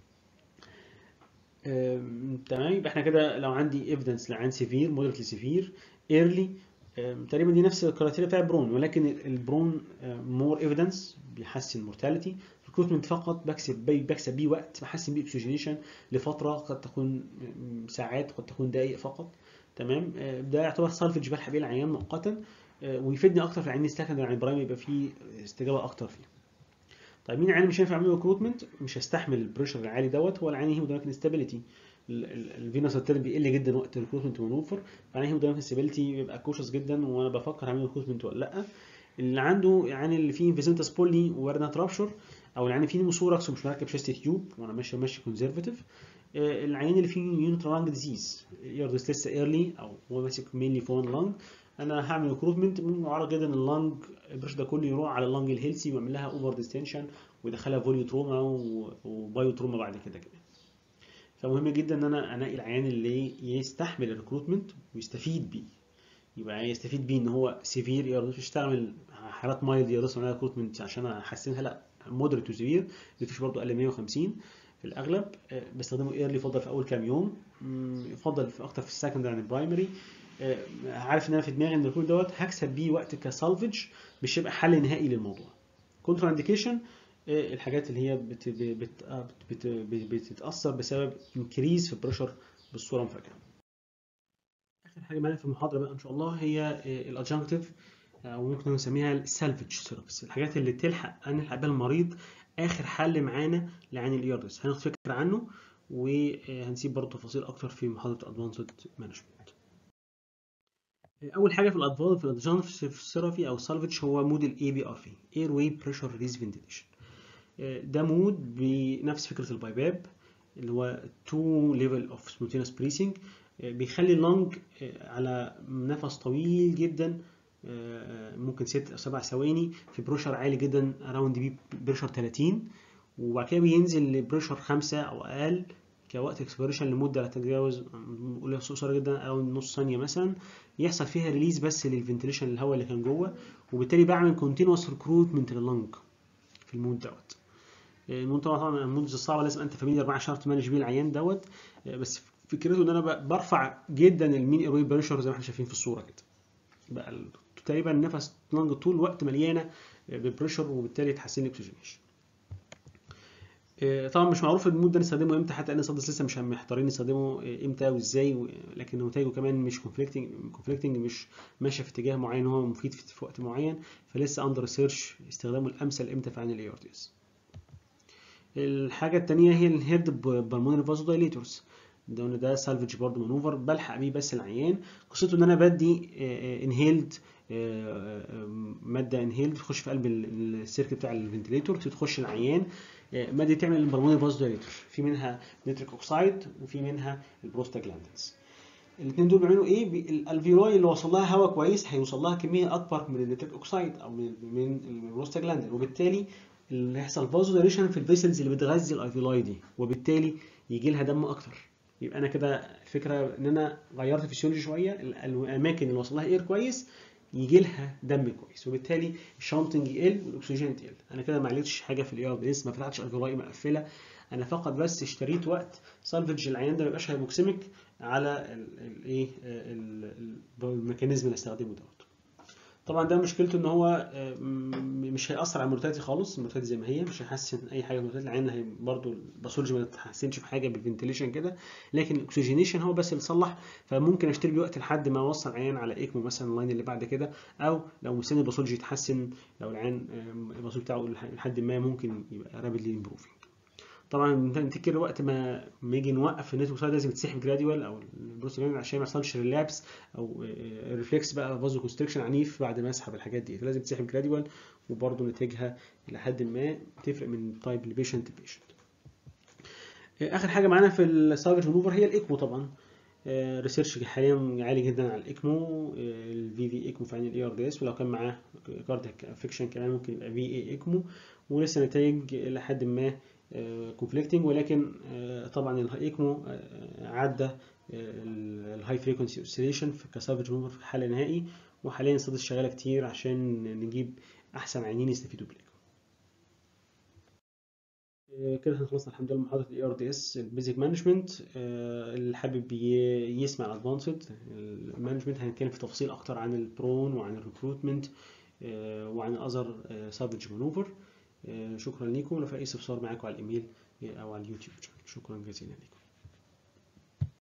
آم، تمام يبقى احنا كده لو عندي ايفيدنس لعن سيفير مودريت لسيفير ايرلي تقريبا دي نفس الكرايتيريا بتاع البرون ولكن ال- البرون مور ايفيدنس بيحسن المورتاليتي ريكروتمنت فقط بكسب بي بكسب بيه وقت بحسن بيه اكسجينيشن لفتره قد تكون م- ساعات قد تكون دقائق فقط تمام آه، ده يعتبر سالفج بلحق بيه العيان مؤقتا آه، ويفيدني اكتر في العيان السكندري عن البرايمري يبقى فيه استجابه اكتر فيه طيب مين العيان مش هينفع اعمل له ريكروتمنت مش هيستحمل البريشر العالي دوت هو العيان هيمودايناميك انستابيليتي الفينوس ارتيري بيقل جدا وقت الريكروتمنت مانوفر فالعيان هيمودايناميك انستابيليتي بيبقى كوشس جدا وانا بفكر اعمل ريكروتمنت ولا لا اللي عنده يعني اللي فيه فيزنتس بولي وارنات رابشر او العيان فيه نيموثوركس ومش مركب شيست تيوب وانا ماشي ماشي كونزرفاتيف العيان اللي فيه يونيترال لانج ديزيز ياردس لسه ايرلي او هو ماسك مينلي فون لانج انا هعمل ريكروتمنت ممكن اعرض جدا اللانج البريش ده كله يروح على اللانج الهيلثي واعمل لها اوفر ديستنشن ويدخلها فوليو تروما وبايو تروما بعد كده كمان فمهم جدا ان انا انقي العيان اللي يستحمل الريكروتمنت ويستفيد بيه يبقى يستفيد بيه ان هو سيفير يقدر يشتغل حالات مايلد يقدر يعمل ريكروتمنت عشان احسنها لا مودريت وسيفير مفيش برضه اقل من 150 في الاغلب آه، بستخدمه ايرلي يفضل في اول كام يوم مم، يفضل في اكتر في السكندري عن البرايمري آه، عارف ان انا في دماغي ان الريكروت دوت هكسب بيه وقت كسالفج مش هيبقى حل نهائي للموضوع كونترا انديكيشن الحاجات اللي هي بت بت آه، بت بت بتتاثر بسبب انكريز في البريشر بالصوره مفاجئه اخر حاجه معانا في المحاضره بقى ان شاء الله هي الادجنكتيف او ممكن نسميها السالفج ثيرابيز الحاجات اللي تلحق نلحق بيها المريض اخر حل معانا لعين الايردس هناخد فكره عنه وهنسيب برضه تفاصيل اكتر في محاضره ادفانسد مانجمنت اول حاجه في الادفانس في الادجنكتيف ثيرابي او السالفج هو مود الاي بي ار في اير واي بريشر ريليز فنتيليشن ده مود بنفس فكره البايباب اللي هو تو ليفل اوف سبونتينوس بريسنج بيخلي اللنج على نفس طويل جدا آه، ممكن ست او سبع ثواني في بريشر عالي جدا اراوند بي بريشر 30 وبعد كده بينزل لبريشر 5 او اقل كوقت اكسبيريشن لمده لا تتجاوز نقول قصيره جدا او نص ثانيه مثلا يحصل فيها ريليز بس للفنتيليشن الهواء اللي كان جوه وبالتالي بعمل كونتينوس ريكروتمنت لللنج في المود دوت المود طبعا المود الصعبه لازم انت فاميليار مع عشان تمانج بيه العيان دوت بس فكرته ان انا ب- برفع جدا المين ايروي بريشر زي ما احنا شايفين في الصوره كده بقى ال- تقريبا نفس لانج طول الوقت مليانه ببريشر وبالتالي تحسن الاكسجينيشن آه، طبعا مش معروف المود ده نستخدمه امتى حتى انا صدق لسه مش محتارين نستخدمه آه، امتى وازاي و- لكن نتائجه كمان مش كونفليكتنج كونفليكتنج مش ماشيه في اتجاه معين هو مفيد في في وقت معين فلسه اندر ريسيرش استخدامه الامثل امتى في عين الاي ار تي اس الحاجه الثانيه هي الهيد بالمونري فازو دايليتورز ده ده سالفج برضه مانوفر بلحق بيه بس العيان قصته ان انا بدي انهيلد ماده انهيلد تخش في قلب ال- السيركل بتاع الفنتليتور تخش العيان آه، ماده دي تعمل البلمونري فازو دايليتور في منها نيتريك اوكسايد وفي منها البروستاجلاندينز الاثنين دول بيعملوا ايه بي- الالفيولاي اللي وصل لها هواء كويس هيوصل لها كميه اكبر من النيتريك اوكسايد او من من البروستاجلاندين وبالتالي اللي هيحصل فازو دايليشن في الفيسلز اللي بتغذي الالفيولاي دي وبالتالي يجي لها دم اكتر يبقى انا كده الفكره ان انا غيرت الفسيولوجي شويه ال- الاماكن اللي وصل لها اير كويس يجي لها دم كويس وبالتالي الشانتنج يقل والاكسجين تقل انا كده ما عملتش حاجه في الاي ار لسه ما فتحتش الفيولاي مقفله انا فقط بس اشتريت وقت سالفج العيان ده ما يبقاش هايبوكسيميك على الايه الميكانيزم اللي استخدمه دوت طبعا ده مشكلته ان هو آه، م- مش هيأثر على المورتاليتي خالص المورتاليتي زي ما هي مش هيحسن اي حاجه المورتاليتي العين هي برضه الباثولوجي ما تتحسنش في حاجه بالفنتيليشن كده لكن الاكسجينيشن هو بس اللي صلح فممكن اشتري وقت لحد ما اوصل العيان على ايكمو مثلا اللاين اللي بعد كده او لو مستني الباثولوجي يتحسن لو العيان آه، الباثولوجي بتاعه لحد ما ممكن يبقى رابيدلي امبروفينج طبعا نفتكر وقت ما ما يجي نوقف النتورك سايد لازم تسحب جراديوال او البروسيلين عشان ما يحصلش ريلابس او ريفلكس بقى فازو كونستريكشن عنيف بعد ما اسحب الحاجات دي لازم تسحب جراديوال وبرضه نتائجها لحد ما تفرق من تايب لبيشنت لبيشنت اخر حاجه معانا في السالفج ريموفر هي الايكمو طبعا ريسيرش حاليا عالي جدا على الايكمو الفي في ايكمو في عين الاي ار دي اس ولو كان معاه كاردياك افكشن كمان ممكن يبقى في اي ايكمو ولسه نتائج لحد ما كونفليكتنج ولكن آه، طبعا الايكمو آه، عدى الهاي فريكونسي اوسيليشن في كسافج ريموفر في حل نهائي وحاليا الصيد شغاله كتير عشان نجيب احسن عينين يستفيدوا بالايكمو آه، كده احنا خلصنا الحمد لله من محاضره الاي ار دي اس البيزك مانجمنت اللي حابب ي- يسمع الادفانسد المانجمنت هنتكلم في تفاصيل اكتر عن البرون وعن الريكروتمنت وعن الاذر سافج مانوفر شكرا لكم لو في اي استفسار معاكم على الايميل او على اليوتيوب شكرا جزيلا لكم